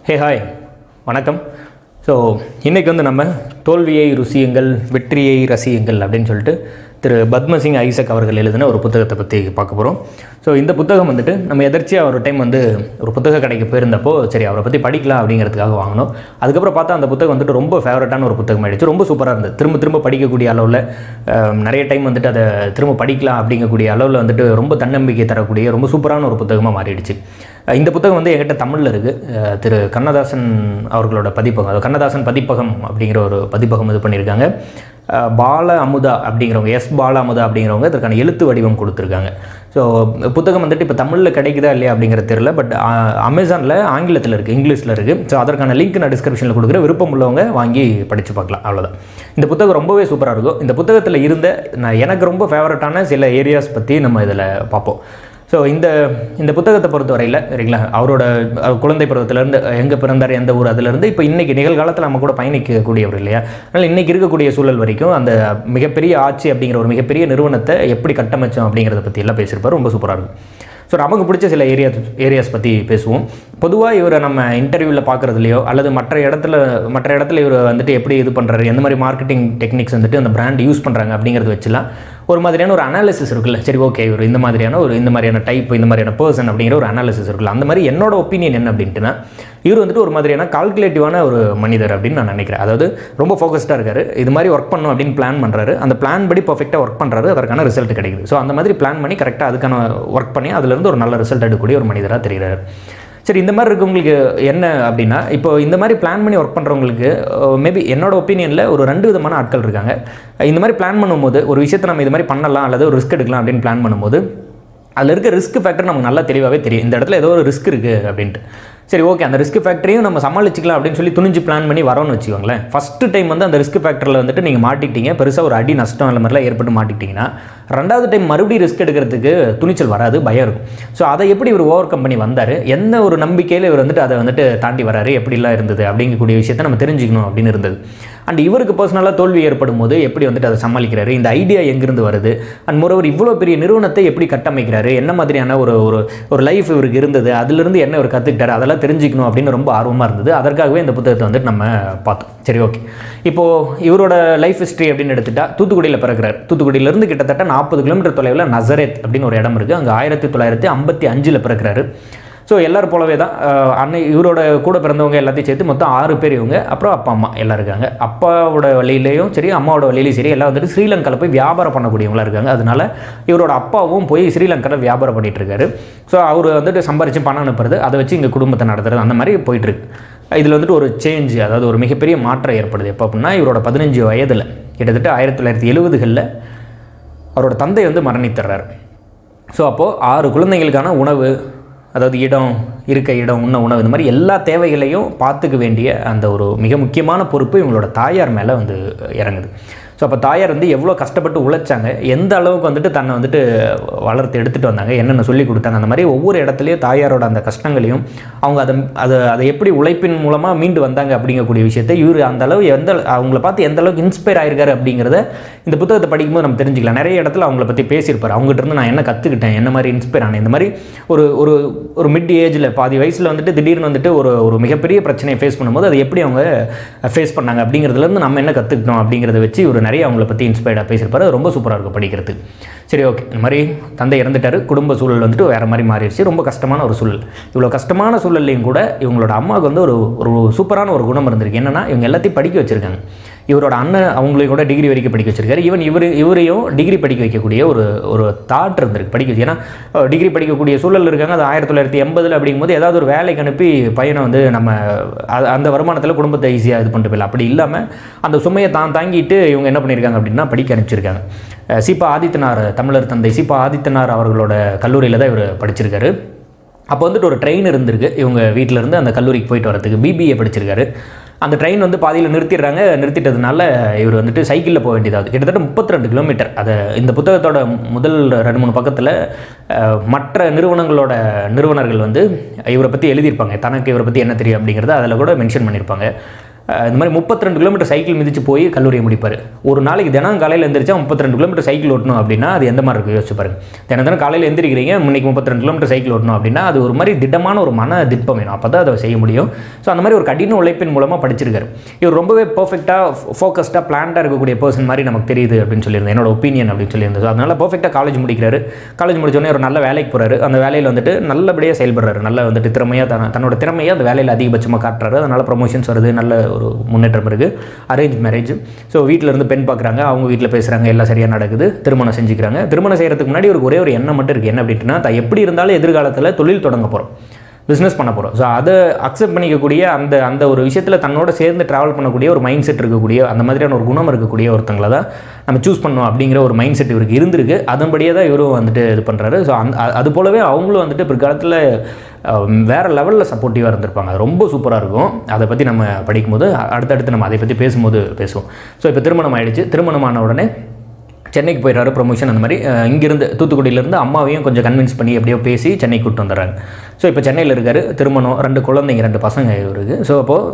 hey hi வணக்கம் so இன்றைக்கி வந்து நம்ம தோல்வியை ருசியுங்கள் வெற்றியை ரசியுங்கள் அப்படின்னு சொல்லிட்டு திரு பத்மசிங் ஐசக் அவர்கள் எழுதின ஒரு புத்தகத்தை பற்றி பார்க்க போகிறோம் ஸோ இந்த புத்தகம் வந்துட்டு நம்ம எதர்ச்சியாக ஒரு டைம் வந்து ஒரு புத்தக கடைக்கு போயிருந்தப்போ சரி அவரை பற்றி படிக்கலாம் அப்படிங்கிறதுக்காக வாங்கினோம் அதுக்கப்புறம் பார்த்தா அந்த புத்தகம் வந்துட்டு ரொம்ப ஃபேவரட்டான ஒரு புத்தகம் ஆயிடுச்சு ரொம்ப சூப்பராக இருந்தது திரும்ப திரும்ப படிக்கக்கூடிய அளவில் அஹ், நிறைய டைம் வந்துட்டு அதை திரும்ப படிக்கலாம் அப்படிங்கக்கூடிய அளவில் வந்துட்டு ரொம்ப தன்னம்பிக்கை தரக்கூடிய ரொம்ப சூப்பரான ஒரு புத்தகமாக மாறிடுச்சு அஹ் இந்த புத்தகம் வந்து என்கிட்ட தமிழில் இருக்குது திரு கண்ணதாசன் அவர்களோட பதிப்பகம் அது கண்ணதாசன் பதிப்பகம் அப்படிங்கிற ஒரு பதிப்பகம் இது பண்ணியிருக்காங்க அஹ் பால அமுதா அப்படிங்கிறவங்க எஸ் பால அமுதா அப்படிங்கிறவங்க இதற்கான எழுத்து வடிவம் கொடுத்துருக்காங்க ஸோ புத்தகம் வந்துட்டு இப்போ தமிழில் கிடைக்குதா இல்லையா அப்படிங்கிறது தெரியல பட் அமேசானில் ஆங்கிலத்தில் இருக்குது இங்கிலீஷில் இருக்குது ஸோ அதற்கான லிங்க் நான் டிஸ்கிரிப்ஷனில் கொடுக்குற விருப்பம் உள்ளவங்க வாங்கி படித்து பார்க்கலாம் அவ்வளோதான் இந்த புத்தகம் ரொம்பவே சூப்பராக இருக்கும் இந்த புத்தகத்தில் இருந்த நான் எனக்கு ரொம்ப ஃபேவரட்டான சில ஏரியாஸ் பற்றி நம்ம இதில் பார்ப்போம் ஸோ இந்த இந்த புத்தகத்தை பொறுத்த வரையில் சரிங்களா அவரோட அவர் குழந்தை பருவத்திலேருந்து எங்கே பிறந்தார் எந்த ஊர் அதுலேருந்து இப்போ இன்றைக்கி நிகழ்காலத்தில் நம்ம கூட பயணிக்கக்கூடியவர் இல்லையா அதனால் இன்றைக்கி இருக்கக்கூடிய சூழல் வரைக்கும் அந்த மிகப்பெரிய ஆட்சி அப்படிங்கிற ஒரு மிகப்பெரிய நிறுவனத்தை எப்படி கட்டமைச்சோம் அப்படிங்கிறத பற்றி எல்லாம் பேசியிருப்பார் ரொம்ப சூப்பராக இருக்கும் ஸோ நமக்கு பிடிச்ச சில ஏரியா ஏரியாஸ் பற்றி பேசுவோம் பொதுவாக இவரை நம்ம இன்டர்வியூவில் பார்க்குறதுலையோ அல்லது மற்ற இடத்துல மற்ற இடத்துல இவர் வந்துட்டு எப்படி இது பண்ணுறாரு எந்த மாதிரி மார்க்கெட்டிங் டெக்னிக்ஸ் வந்துட்டு அந்த பிராண்ட் யூஸ் பண்ணுறாங்க அப்படிங்கிறத வச்சுலாம் ஒரு மாதிரியான ஒரு அனாலிசிஸ் இருக்குல்ல சரி ஓகே இவர் இந்த மாதிரியான ஒரு இந்த மாதிரியான டைப் இந்த மாதிரியான பர்சன் அப்படிங்கிற ஒரு அனாலிசிஸ் இருக்குல்ல அந்த மாதிரி என்னோட ஒப்பீனியன் என்ன அப்படின்ட்டுனா இவர் வந்துட்டு ஒரு மாதிரியான கால்குலேட்டிவான ஒரு மனிதர் அப்படின்னு நான் நினைக்கிறேன் அதாவது ரொம்ப ஃபோக்கஸ்டாக இருக்காரு இது மாதிரி ஒர்க் பண்ணணும் அப்படின்னு பிளான் பண்ணுறாரு அந்த பிளான் படி பர்ஃபெக்டாக ஒர்க் பண்ணுறாரு அதற்கான ரிசல்ட் கிடைக்குது ஸோ அந்த மாதிரி பிளான் பண்ணி கரெக்டாக அதுக்கான ஒர்க் பண்ணி அதுலேருந்து ஒரு நல்ல ரிசல்ட் எடுக்கக்கூடிய ஒரு மனிதராக தெரிகிறாரு சரி இந்த மாதிரி இருக்கவங்களுக்கு என்ன அப்படின்னா இப்போ இந்த மாதிரி பிளான் பண்ணி ஒர்க் பண்ணுறவங்களுக்கு மேபி என்னோட ஒப்பீனியனில் ஒரு ரெண்டு விதமான ஆட்கள் இருக்காங்க இந்த மாதிரி பிளான் பண்ணும்போது ஒரு விஷயத்தை நம்ம இது மாதிரி பண்ணலாம் அல்லது ஒரு ரிஸ்க் எடுக்கலாம் அப்படின்னு பிளான் பண்ணும்போது அதில் இருக்க ரிஸ்க் ஃபேக்டர் நமக்கு நல்லா தெளிவாகவே தெரியும் இந்த இடத்துல ஏதோ ஒரு ரிஸ்க் இருக்குது அப்படின்ட்டு சரி ஓகே அந்த ரிஸ்க் ஃபேக்டரையும் நம்ம சமாளிச்சிக்கலாம் அப்படின்னு சொல்லி துணிஞ்சு பிளான் பண்ணி வரோம்னு வச்சுக்கோங்களேன் ஃபஸ்ட்டு டைம் வந்து அந்த ரிஸ்க் ஃபேக்டரில் வந்துட்டு நீங்கள் மாட்டிக்கிட்டீங்க பெருசாக ஒரு அடி நஷ்டம் அந்த மாதிரிலாம் ஏற்பட்டு மாட்டிக்கிட்டீங்கன்னா ரெண்டாவது டைம் மறுபடியும் ரிஸ்க் எடுக்கிறதுக்கு துணிச்சல் வராது பயம் இருக்கும் ஸோ அதை எப்படி இவர் ஓவர் கம் பண்ணி வந்தார் எந்த ஒரு நம்பிக்கையில் இவர் வந்துட்டு அதை வந்துட்டு தாண்டி வராரு எப்படிலாம் இருந்தது அப்படிங்கக்கூடிய விஷயத்தை நம்ம தெரிஞ்சுக்கணும் அப்படின்னு இருந்தது அண்ட் இவருக்கு பர்சனலாக தோல்வி ஏற்படும் போது எப்படி வந்துட்டு அதை சமாளிக்கிறாரு இந்த ஐடியா எங்கிருந்து வருது அண்ட் மோரோவர் இவ்வளோ பெரிய நிறுவனத்தை எப்படி கட்டமைக்கிறாரு என்ன மாதிரியான ஒரு ஒரு ஒரு லைஃப் இவருக்கு இருந்தது அதிலிருந்து என்ன இவர் கற்றுக்கிட்டாரு அதெல்லாம் தெரிஞ்சுக்கணும் அப்படின்னு ரொம்ப ஆர்வமாக இருந்தது அதற்காகவே இந்த புத்தகத்தை வந்துட்டு நம்ம பார்த்தோம் சரி ஓகே இப்போது இவரோட லைஃப் ஹிஸ்ட்ரி அப்படின்னு எடுத்துட்டா தூத்துக்குடியில் பிறக்கிறார் தூத்துக்குடியிலேருந்து கிட்டத்தட்ட நாற்பது கிலோமீட்டர் தொலைவில் நசரேத் அப்படின்னு ஒரு இடம் இருக்குது அங்கே ஆயிரத்தி தொள்ளாயிரத்தி ஐம்பத்தி அஞ்சில் பிறக்கிறாரு ஸோ எல்லாரும் போலவே தான் அஹ், அன்னை இவரோட கூட பிறந்தவங்க எல்லாத்தையும் சேர்த்து மொத்தம் ஆறு பேர் இவங்க அப்புறம் அப்பா அம்மா எல்லாம் இருக்காங்க அப்பாவோட வழியிலையும் சரி அம்மாவோட வழியிலையும் சரி எல்லாம் வந்துட்டு ஸ்ரீலங்காவில் போய் வியாபாரம் பண்ணக்கூடியவங்களா இருக்காங்க அதனால இவரோட அப்பாவும் போய் ஸ்ரீலங்காவில் வியாபாரம் பண்ணிட்டு இருக்காரு ஸோ அவர் வந்துட்டு சம்பாரிச்சு பணம் அனுப்புறது அதை வச்சு இங்கே குடும்பத்தை நடத்துறது அந்த மாதிரி போயிட்டு இருக்கு இதில் வந்துட்டு ஒரு சேஞ்ச் அதாவது ஒரு மிகப்பெரிய மாற்றம் ஏற்படுது எப்போ அப்படின்னா இவரோட பதினஞ்சு வயதில் கிட்டத்தட்ட ஆயிரத்தி தொள்ளாயிரத்தி எழுபதுகளில் அவரோட தந்தை வந்து மரணித்துறாரு ஸோ அப்போது ஆறு குழந்தைங்களுக்கான உணவு அதாவது இடம் இருக்க இடம் உண்ண உணவு இந்த மாதிரி எல்லா தேவைகளையும் பார்த்துக்க வேண்டிய அந்த ஒரு மிக முக்கியமான பொறுப்பு இவங்களோட தாயார் மேலே வந்து இறங்குது ஸோ அப்போ தாயார் வந்து எவ்வளோ கஷ்டப்பட்டு உழைச்சாங்க எந்த அளவுக்கு வந்துட்டு தன்னை வந்துட்டு வளர்த்து எடுத்துகிட்டு வந்தாங்க என்னென்ன சொல்லி கொடுத்தாங்க அந்த மாதிரி ஒவ்வொரு இடத்துலையும் தாயாரோட அந்த கஷ்டங்களையும் அவங்க அதை அதை அதை எப்படி உழைப்பின் மூலமாக மீண்டு வந்தாங்க அப்படிங்கக்கூடிய விஷயத்தை இவர் அந்த அளவு எந்த அவங்கள பார்த்து எந்த அளவுக்கு இன்ஸ்பயர் ஆயிருக்காரு அப்படிங்கிறத இந்த புத்தகத்தை படிக்கும்போது நம்ம தெரிஞ்சுக்கலாம் நிறைய இடத்துல அவங்கள பற்றி பேசியிருப்பார் அவங்ககிட்ட இருந்து நான் என்ன கற்றுக்கிட்டேன் என்ன மாதிரி இன்ஸ்பயர் ஆனேன் இந்த மாதிரி ஒரு ஒரு ஒரு மிட் ஏஜில் பாதி வயசில் வந்துட்டு திடீர்னு வந்துட்டு ஒரு ஒரு மிகப்பெரிய பிரச்சனையை ஃபேஸ் பண்ணும்போது அதை எப்படி அவங்க ஃபேஸ் பண்ணாங்க அப்படிங்கிறதுலேருந்து நம்ம என்ன கற்றுக்கிட்டோம் அப்படிங்கிறத வச்சு இவர் நிறைய அவங்கள பற்றி இன்ஸ்பயர்டாக பேசியிருப்பாரு அது ரொம்ப சூப்பராக இருக்கும் படிக்கிறதுக்கு சரி ஓகே இந்த மாதிரி தந்தை இறந்துட்டார் குடும்ப சூழல் வந்துட்டு வேறு மாதிரி மாறிடுச்சு ரொம்ப கஷ்டமான ஒரு சூழல் இவ்வளோ கஷ்டமான சூழல்லையும் கூட இவங்களோட அம்மாவுக்கு வந்து ஒரு ஒரு சூப்பரான ஒரு குணம் இருந்திருக்கு என்னென்னா இவங்க எல்லாத்தையும் படிக்க வச்சுருக்காங்க இவரோட அண்ணன் அவங்களையும் கூட டிகிரி வரைக்கும் படிக்க வச்சிருக்காரு ஈவன் இவர் இவரையும் டிகிரி படிக்க வைக்கக்கூடிய ஒரு ஒரு தாட் இருந்திருக்கு படிக்க வச்சு ஏன்னா டிகிரி படிக்கக்கூடிய சூழல் இருக்காங்க அது ஆயிரத்தி தொள்ளாயிரத்தி எண்பதில் அப்படிங்கும்போது ஏதாவது ஒரு வேலைக்கு அனுப்பி பையனை வந்து நம்ம அ- அந்த வருமானத்தில் குடும்பத்தை ஈஸியாக இது பண்ணிட்டு போயிடலாம் அப்படி இல்லாமல் அந்த சுமையை தான் தாங்கிட்டு இவங்க என்ன பண்ணியிருக்காங்க அப்படின்னா படிக்க அனுப்பிச்சிருக்காங்க அஹ் சீபா ஆதித்தனார் தமிழர் தந்தை சீபா ஆதித்தனார் அவர்களோட கல்லூரியில் தான் இவர் படிச்சிருக்காரு அப்போ வந்துட்டு ஒரு ட்ரெயின் இருந்திருக்கு இவங்க வீட்டில் இருந்து அந்த கல்லூரிக்கு போயிட்டு வரதுக்கு பிபிஏ படிச்சிருக்காரு அந்த ட்ரெயின் வந்து பாதியில் நிறுத்திடுறாங்க நிறுத்திட்டதுனால இவர் வந்துட்டு சைக்கிளில் போக வேண்டியதாகுது கிட்டத்தட்ட 32 கிலோமீட்டர் அதை இந்த புத்தகத்தோட முதல் ரெண்டு மூணு பக்கத்தில் அஹ், மற்ற நிறுவனங்களோட நிறுவனர்கள் வந்து இவரை பற்றி எழுதியிருப்பாங்க தனக்கு இவரை பற்றி என்ன தெரியும் அப்படிங்கிறத அதில் கூட மென்ஷன் பண்ணியிருப்பாங்க அஹ் இந்த மாதிரி 32 கிலோமீட்டர் சைக்கிள் மிதிச்சு போய் கல்லூரியை முடிப்பார் ஒரு நாளைக்கு தினம் காலையில் எந்திரிச்சா 32 கிலோமீட்டர் சைக்கிள் ஓட்டணும் அப்படின்னா அது எந்த மாதிரி இருக்கும் யோசிச்சு பாருங்க தினம் தினம் காலையில் எந்திரிக்கிறீங்க இன்னைக்கு 32 கிலோமீட்டர் சைக்கிள் ஓட்டணும் அப்படின்னா அது ஒரு மாதிரி திடமான ஒரு மன திட்பம் வேணும் அப்போ தான் அதை செய்ய முடியும் ஸோ அந்த மாதிரி ஒரு கடின உழைப்பின் மூலமாக படிச்சிருக்காரு இவர் ரொம்பவே பர்ஃபெக்டாக ஃபோக்கஸ்டாக பிளான்டாக இருக்கக்கூடிய பர்சன் மாதிரி நமக்கு தெரியுது அப்படின்னு சொல்லியிருந்தேன் என்னோட ஒப்பீனியன் அப்படின்னு சொல்லியிருந்தது ஸோ அதனால பர்ஃபெக்டாக காலேஜ் முடிக்கிறாரு காலேஜ் முடிச்சோடனே ஒரு நல்ல வேலைக்கு போகிறாரு அந்த வேலையில் வந்துட்டு நல்லபடியாக செயல்படுறாரு நல்ல வந்துட்டு திறமையாக தன தன்னோட திறமையை அந்த வேலையில் அதிகபட்சமாக காட்டுறாரு அதனால ப்ரொமோஷன்ஸ் வருது நல்ல ஒரு முன்னேற்றம் இருக்குது அரேஞ்ச் மேரேஜ் ஸோ வீட்டில் இருந்து பெண் பார்க்குறாங்க அவங்க வீட்டில் பேசுகிறாங்க எல்லாம் சரியாக நடக்குது திருமணம் செஞ்சுக்கிறாங்க திருமணம் செய்கிறதுக்கு முன்னாடி ஒரு ஒரே ஒரு எண்ணம் மட்டும் இருக்குது என்ன அப்படின்னா தான் எப்படி இருந்தாலும் எதிர்காலத்தில் தொழில் தொடங்க போகிறோம் பிஸ்னஸ் பண்ண போகிறோம் ஸோ அதை அக்செப்ட் பண்ணிக்கக்கூடிய அந்த அந்த ஒரு விஷயத்தில் தன்னோட சேர்ந்து ட்ராவல் பண்ணக்கூடிய ஒரு மைண்ட் செட் இருக்கக்கூடிய அந்த மாதிரியான ஒரு குணம் இருக்கக்கூடிய ஒருத்தங்களை தான் நம்ம சூஸ் பண்ணோம் அப்படிங்கிற ஒரு மைண்ட் செட் இவருக்கு இருந்திருக்கு அதன்படியே தான் இவரும் வந்துட்டு இது பண்ணுறாரு ஸோ அந்த அ- அது போலவே அவங்களும் வந்துட்டு பிற்காலத்தில் வேறு லெவலில் சப்போர்ட்டிவாக இருந்திருப்பாங்க அது ரொம்ப சூப்பராக இருக்கும் அதை பற்றி நம்ம படிக்கும்போது அ- அடுத்தடுத்து நம்ம அதை பற்றி பேசும்போது பேசுவோம் ஸோ இப்போ திருமணம் ஆயிடுச்சு திருமணம் ஆன உடனே சென்னைக்கு போயிடுறாரு ப்ரொமோஷன் அந்த மாதிரி அஹ், இங்கிருந்து தூத்துக்குடியிலேருந்து அம்மாவையும் கொஞ்சம் கன்வின்ஸ் பண்ணி எப்படியோ பேசி சென்னைக்கு கூட்டு வந்துடுறாங்க ஸோ இப்போ சென்னையில் இருக்காரு திருமணம் ரெண்டு குழந்தைங்க ரெண்டு பசங்க இவருக்கு ஸோ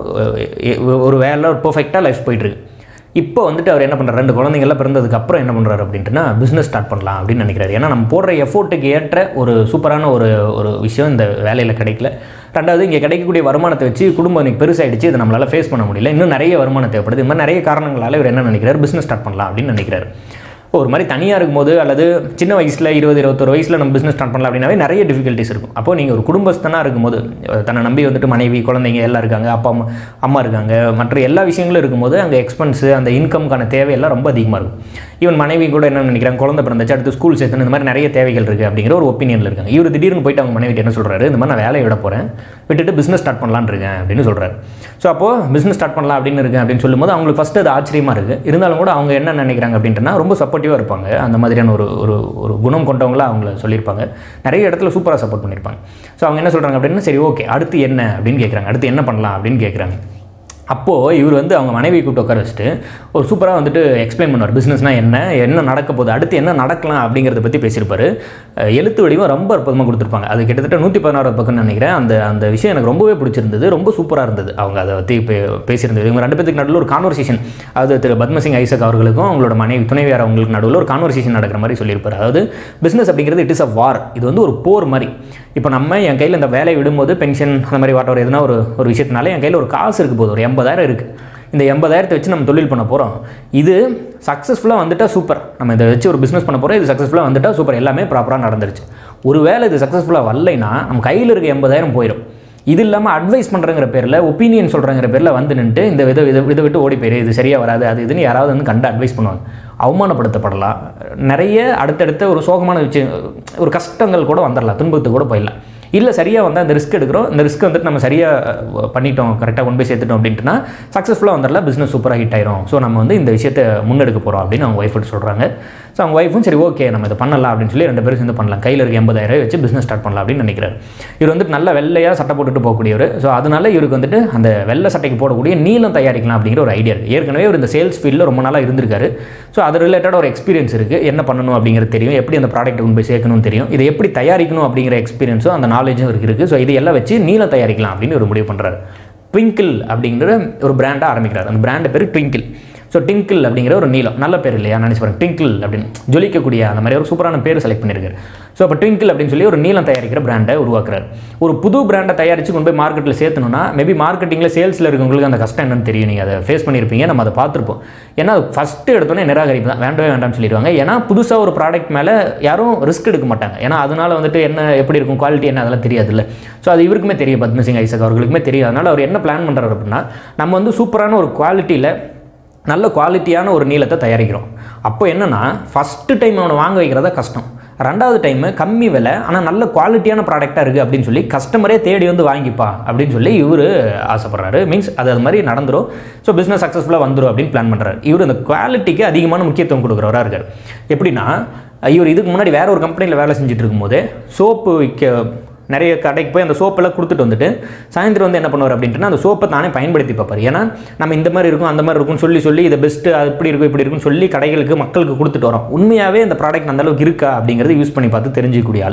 அப்போது ஒரு வேலை ஒரு பர்ஃபெக்டாக லைஃப் போயிட்டுருக்கு இப்போ வந்துட்டு அவர் என்ன பண்ணுறாரு ரெண்டு குழந்தைங்கள்லாம் பிறந்ததுக்கு அப்புறம் என்ன பண்ணுறாரு அப்படின்ட்டுனா பிஸ்னஸ் ஸ்டார்ட் பண்ணலாம் அப்படின்னு நினைக்கிறாரு ஏன்னா நம்ம போடுற எஃபோர்ட்டுக்கு ஏற்ற ஒரு சூப்பரான ஒரு ஒரு விஷயம் இந்த வேலையில் கிடைக்கல ரெண்டாவது இங்கே கிடைக்கக்கூடிய வருமானத்தை வச்சு குடும்பம் இன்னைக்கு பெருசாயிடுச்சு இதை நம்மளால் ஃபேஸ் பண்ண முடியல இன்னும் நிறைய வருமானம் தேவைப்படுது இது மாதிரி நிறைய காரணங்களால இவர் என்ன நினைக்கிறாரு பிஸ்னஸ் ஸ்டார்ட் பண்ணலாம் அப்படின்னு நினைக்கிறாரு ஒரு மாதிரி தனியாக இருக்கும்போது அல்லது சின்ன வயசில் இருபது இருபத்தொரு வயசில் நம்ம பிஸ்னஸ் ஸ்டார்ட் பண்ணலாம் அப்படின்னாவே நிறைய டிஃபிகல்ட்டிஸ் இருக்கும் அப்போ நீங்கள் ஒரு குடும்பஸ்தனாக இருக்கும்போது அஹ் தன்னை நம்பி வந்துட்டு மனைவி குழந்தைங்க எல்லாம் இருக்காங்க அப்பா அம்மா அம்மா இருக்காங்க மற்ற எல்லா விஷயங்களும் இருக்கும்போது அங்கே எக்ஸ்பென்ஸு அந்த இன்கம்க்கான தேவையெல்லாம் ரொம்ப அதிகமாக இருக்கும் ஈவன் மனைவி கூட என்ன நினைக்கிறாங்க குழந்தை பிறந்துச்சு அடுத்து ஸ்கூல் சேர்த்துன்னு இந்த மாதிரி நிறைய தேவைகள் இருக்குது அப்படிங்கிற ஒரு ஒப்பீனியனில் இருக்காங்க இவர் திடீர்னு போயிட்டு அவங்க மனைவிட்டு என்ன சொல்கிறாரு இந்த மாதிரி நான் வேலையை விட போகிறேன் விட்டுட்டு பிஸ்னஸ் ஸ்டார்ட் பண்ணலான்னு இருக்கேன் அப்படின்னு சொல்கிறாரு ஸோ அப்போது பிஸ்னஸ் ஸ்டார்ட் பண்ணலாம் அப்படின்னு இருக்கேன் அப்படின்னு சொல்லும்போது அவங்களுக்கு ஃபஸ்ட்டு அது ஆச்சரியமாக இருக்குது இருந்தாலும் கூட அவங்க என்ன நினைக்கிறாங்க அப்படின்ட்டுனா ரொம்ப சப்போர்ட்டிவாக இருப்பாங்க அந்த மாதிரியான ஒரு ஒரு ஒரு குணம் கொண்டவங்களா அவங்கள சொல்லியிருப்பாங்க நிறைய இடத்துல சூப்பராக சப்போர்ட் பண்ணியிருப்பாங்க ஸோ அவங்க என்ன சொல்கிறாங்க அப்படின்னா சரி ஓகே அடுத்து என்ன அப்படின்னு கேட்குறாங்க அடுத்து என்ன பண்ணலாம் அப்படின்னு கேட்குறாங்க அப்போது இவர் வந்து அவங்க மனைவி கூப்பிட்டு உட்கார வச்சுட்டு ஒரு சூப்பராக வந்துட்டு எக்ஸ்பிளைன் பண்ணுவார் பிஸ்னஸ்னால் என்ன என்ன நடக்க போகுது அடுத்து என்ன நடக்கலாம் அப்படிங்கிறத பற்றி பேசியிருப்பாரு அஹ் எழுத்து வடிவம் ரொம்ப அற்புதமாக கொடுத்துருப்பாங்க அது கிட்டத்தட்ட நூற்றி பதினாறு பக்கம்னு நினைக்கிறேன் அந்த அந்த விஷயம் எனக்கு ரொம்பவே பிடிச்சிருந்தது ரொம்ப சூப்பராக இருந்தது அவங்க அதை பற்றி பே பேசியிருந்தது இவங்க ரெண்டு பேத்துக்கு நடுவில் ஒரு கான்வர்சேஷன் அதாவது திரு பத்மசிங் ஐசக் அவர்களுக்கும் அவங்களோட மனைவி துணைவியார் அவங்களுக்கு நடுவில் ஒரு கான்வர்சேஷன் நடக்கிற மாதிரி சொல்லியிருப்பார் அதாவது பிஸ்னஸ் அப்படிங்கிறது இட் இஸ் அ வார் இது வந்து ஒரு போர் மாதிரி இப்போ நம்ம என் கையில் இந்த வேலையை விடும்போது பென்ஷன் அந்த மாதிரி வாட்டவர் எதுனா ஒரு ஒரு விஷயத்தினால என் கையில் ஒரு காசு இருக்கு போது ஒரு எண்பதாயிரம் இருக்குது இந்த எண்பதாயிரத்தை வச்சு நம்ம தொழில் பண்ண போகிறோம் இது சக்ஸஸ்ஃபுல்லாக வந்துட்டால் சூப்பர் நம்ம இதை வச்சு ஒரு பிஸ்னஸ் பண்ண போகிறோம் இது சக்ஸஸ்ஃபுல்லாக வந்துட்டால் சூப்பர் எல்லாமே ப்ராப்பராக நடந்துருச்சு ஒருவேளை இது சக்ஸஸ்ஃபுல்லாக வரலைன்னா நம்ம கையில் இருக்க எண்பதாயிரம் போயிடும் இது இல்லாமல் அட்வைஸ் பண்ணுறங்கிற பேரில் ஒப்பீனியன் சொல்கிறங்கிற பேரில் வந்து நின்றுட்டு இந்த வித இதை இதை விட்டு ஓடி போயிரு இது சரியாக வராது அது இதுன்னு யாராவது வந்து கண்டு அட்வைஸ் பண்ணுவாங்க அவமானப்படுத்தப்படலாம் நிறைய அடுத்தடுத்த ஒரு சோகமான விஷயம் ஒரு கஷ்டங்கள் கூட வந்துடலாம் துன்பத்துக்கு கூட போயிடலாம் இல்லை சரியாக வந்து அந்த ரிஸ்க் எடுக்கிறோம் இந்த ரிஸ்க் வந்துட்டு நம்ம சரியாக பண்ணிட்டோம் கரெக்டாக கொண்டு போய் சேர்த்துட்டோம் அப்படின்ட்டுனா சக்ஸஸ்ஃபுல்லாக வந்துடலாம் பிஸ்னஸ் சூப்பராக ஹிட் ஆயிரும் ஸோ நம்ம வந்து இந்த விஷயத்தை முன்னெடுக்க போகிறோம் அப்படின்னு அவங்க ஒய்ஃப் சொல்கிறாங்க ஸோ அவங்க ஒய்ஃபும் சரி ஓகே நம்ம இதை பண்ணலாம் அப்படின்னு சொல்லி ரெண்டு பேரும் சேர்ந்து பண்ணலாம் கையில் இருக்க எண்பதாயிரம் வச்சு பிஸ்னஸ் ஸ்டார்ட் பண்ணலாம் அப்படின்னு நினைக்கிறாரு இவர் வந்துட்டு நல்ல வெள்ளையாக சட்டை போட்டுட்டு போகக்கூடியவர் ஸோ அதனால இவருக்கு வந்துட்டு அந்த வெள்ளை சட்டைக்கு போடக்கூடிய நீளம் தயாரிக்கலாம் அப்படிங்கிற ஒரு ஐடியா இருக்குது ஏற்கனவே இவர் இந்த சேல்ஸ் ஃபீல்டில் ரொம்ப நாளாக இருந்திருக்காரு ஸோ அது ரிலேட்டடாக ஒரு எக்ஸ்பீரியன்ஸ் இருக்குது என்ன பண்ணணும் அப்படிங்கிறது தெரியும் எப்படி அந்த ப்ராடக்ட் கொண்டு போய் சேர்க்கணும்னு தெரியும் இதை எப்படி தயாரிக்கணும் அப்படிங்கிற எக்ஸ்பீரியன்ஸும் அந்த நாலேஜும் இருக்கு இருக்குது ஸோ இதையெல்லாம் வச்சு நீளம் தயாரிக்கலாம் அப்படின்னு ஒரு முடிவு பண்ணுறாரு ட்விங்கிள் அப்படிங்கிற ஒரு பிராண்டாக ஆரம்பிக்கிறார் அந்த பிராண்ட் பேர் ட்விங்கிள் ஸோ டிங்கிள் அப்படிங்கிற ஒரு நீளம் நல்ல பேர் இல்லையா நினச்சி பாருங்க டிங்கிள் அப்படின்னு ஜொலிக்கக்கூடிய அந்த மாதிரி ஒரு சூப்பரான பேர் செலக்ட் பண்ணியிருக்காரு ஸோ அப்போ ட்விங்கிள் அப்படின்னு சொல்லி ஒரு நீளம் தயாரிக்கிற பிராண்டை உருவாக்குறாரு ஒரு புது பிராண்டை தயாரித்து கொண்டு போய் மார்க்கெட்டில் சேர்த்தணும்னா மேபி மார்க்கெட்டிங்கில் சேல்ஸில் இருக்கவங்களுக்கு அந்த கஷ்டம் என்னன்னு தெரியும் நீங்கள் அதை ஃபேஸ் பண்ணியிருப்பீங்க நம்ம அதை பார்த்துருப்போம் ஏன்னா ஃபஸ்ட்டு எடுத்தோன்னே நிராகரிப்பு தான் வேண்டவே வேண்டாம்னு சொல்லிடுவாங்க ஏன்னா புதுசாக ஒரு ப்ராடக்ட் மேலே யாரும் ரிஸ்க் எடுக்க மாட்டாங்க ஏன்னா அதனால வந்துட்டு என்ன எப்படி இருக்கும் குவாலிட்டி என்ன அதெல்லாம் தெரியாதுல்ல ஸோ அது இவருக்குமே தெரியும் பத்மசிங் ஐசக் அவர்களுக்குமே தெரியும் அதனால் அவர் என்ன பிளான் பண்ணுறாரு அப்படின்னா நம்ம வந்து சூப்பரான ஒரு குவாலிட்டியில் நல்ல குவாலிட்டியான ஒரு நீளத்தை தயாரிக்கிறோம் அப்போ என்னென்னா ஃபஸ்ட்டு டைம் அவனை வாங்க வைக்கிறதா கஷ்டம் ரெண்டாவது டைமு கம்மி விலை ஆனால் நல்ல குவாலிட்டியான ப்ராடக்டாக இருக்குது அப்படின்னு சொல்லி கஸ்டமரே தேடி வந்து வாங்கிப்பா அப்படின்னு சொல்லி இவர் ஆசைப்படுறாரு மீன்ஸ் அது அது மாதிரி நடந்துரும் ஸோ பிஸ்னஸ் சக்ஸஸ்ஃபுல்லாக வந்துடும் அப்படின்னு பிளான் பண்ணுறாரு இவர் இந்த குவாலிட்டிக்கு அதிகமான முக்கியத்துவம் கொடுக்குறவரா இருக்கார் எப்படின்னா இவர் இதுக்கு முன்னாடி வேற ஒரு கம்பெனியில் வேலை செஞ்சுட்டு இருக்கும்போது சோப்பு விற்க நிறைய கடைக்கு போய் அந்த சோப்பெல்லாம் கொடுத்துட்டு வந்துட்டு சாயந்தரம் வந்து என்ன பண்ணுவார் அப்படின்ட்டுனா அந்த சோப்பை தானே பயன்படுத்தி பார்ப்பார் ஏன்னா நம்ம இந்த மாதிரி இருக்கும் அந்த மாதிரி இருக்கும்னு சொல்லி சொல்லி இதை பெஸ்ட்டு அது இப்படி இருக்கும் இப்படி இருக்கும்னு சொல்லி கடைகளுக்கு மக்களுக்கு கொடுத்துட்டு வரோம் உண்மையாகவே அந்த ப்ராடக்ட் அந்த அளவுக்கு இருக்கா அப்படிங்கிறத யூஸ் பண்ணி பார்த்து தெரிஞ்சிக்கக்கூடிய ஆள்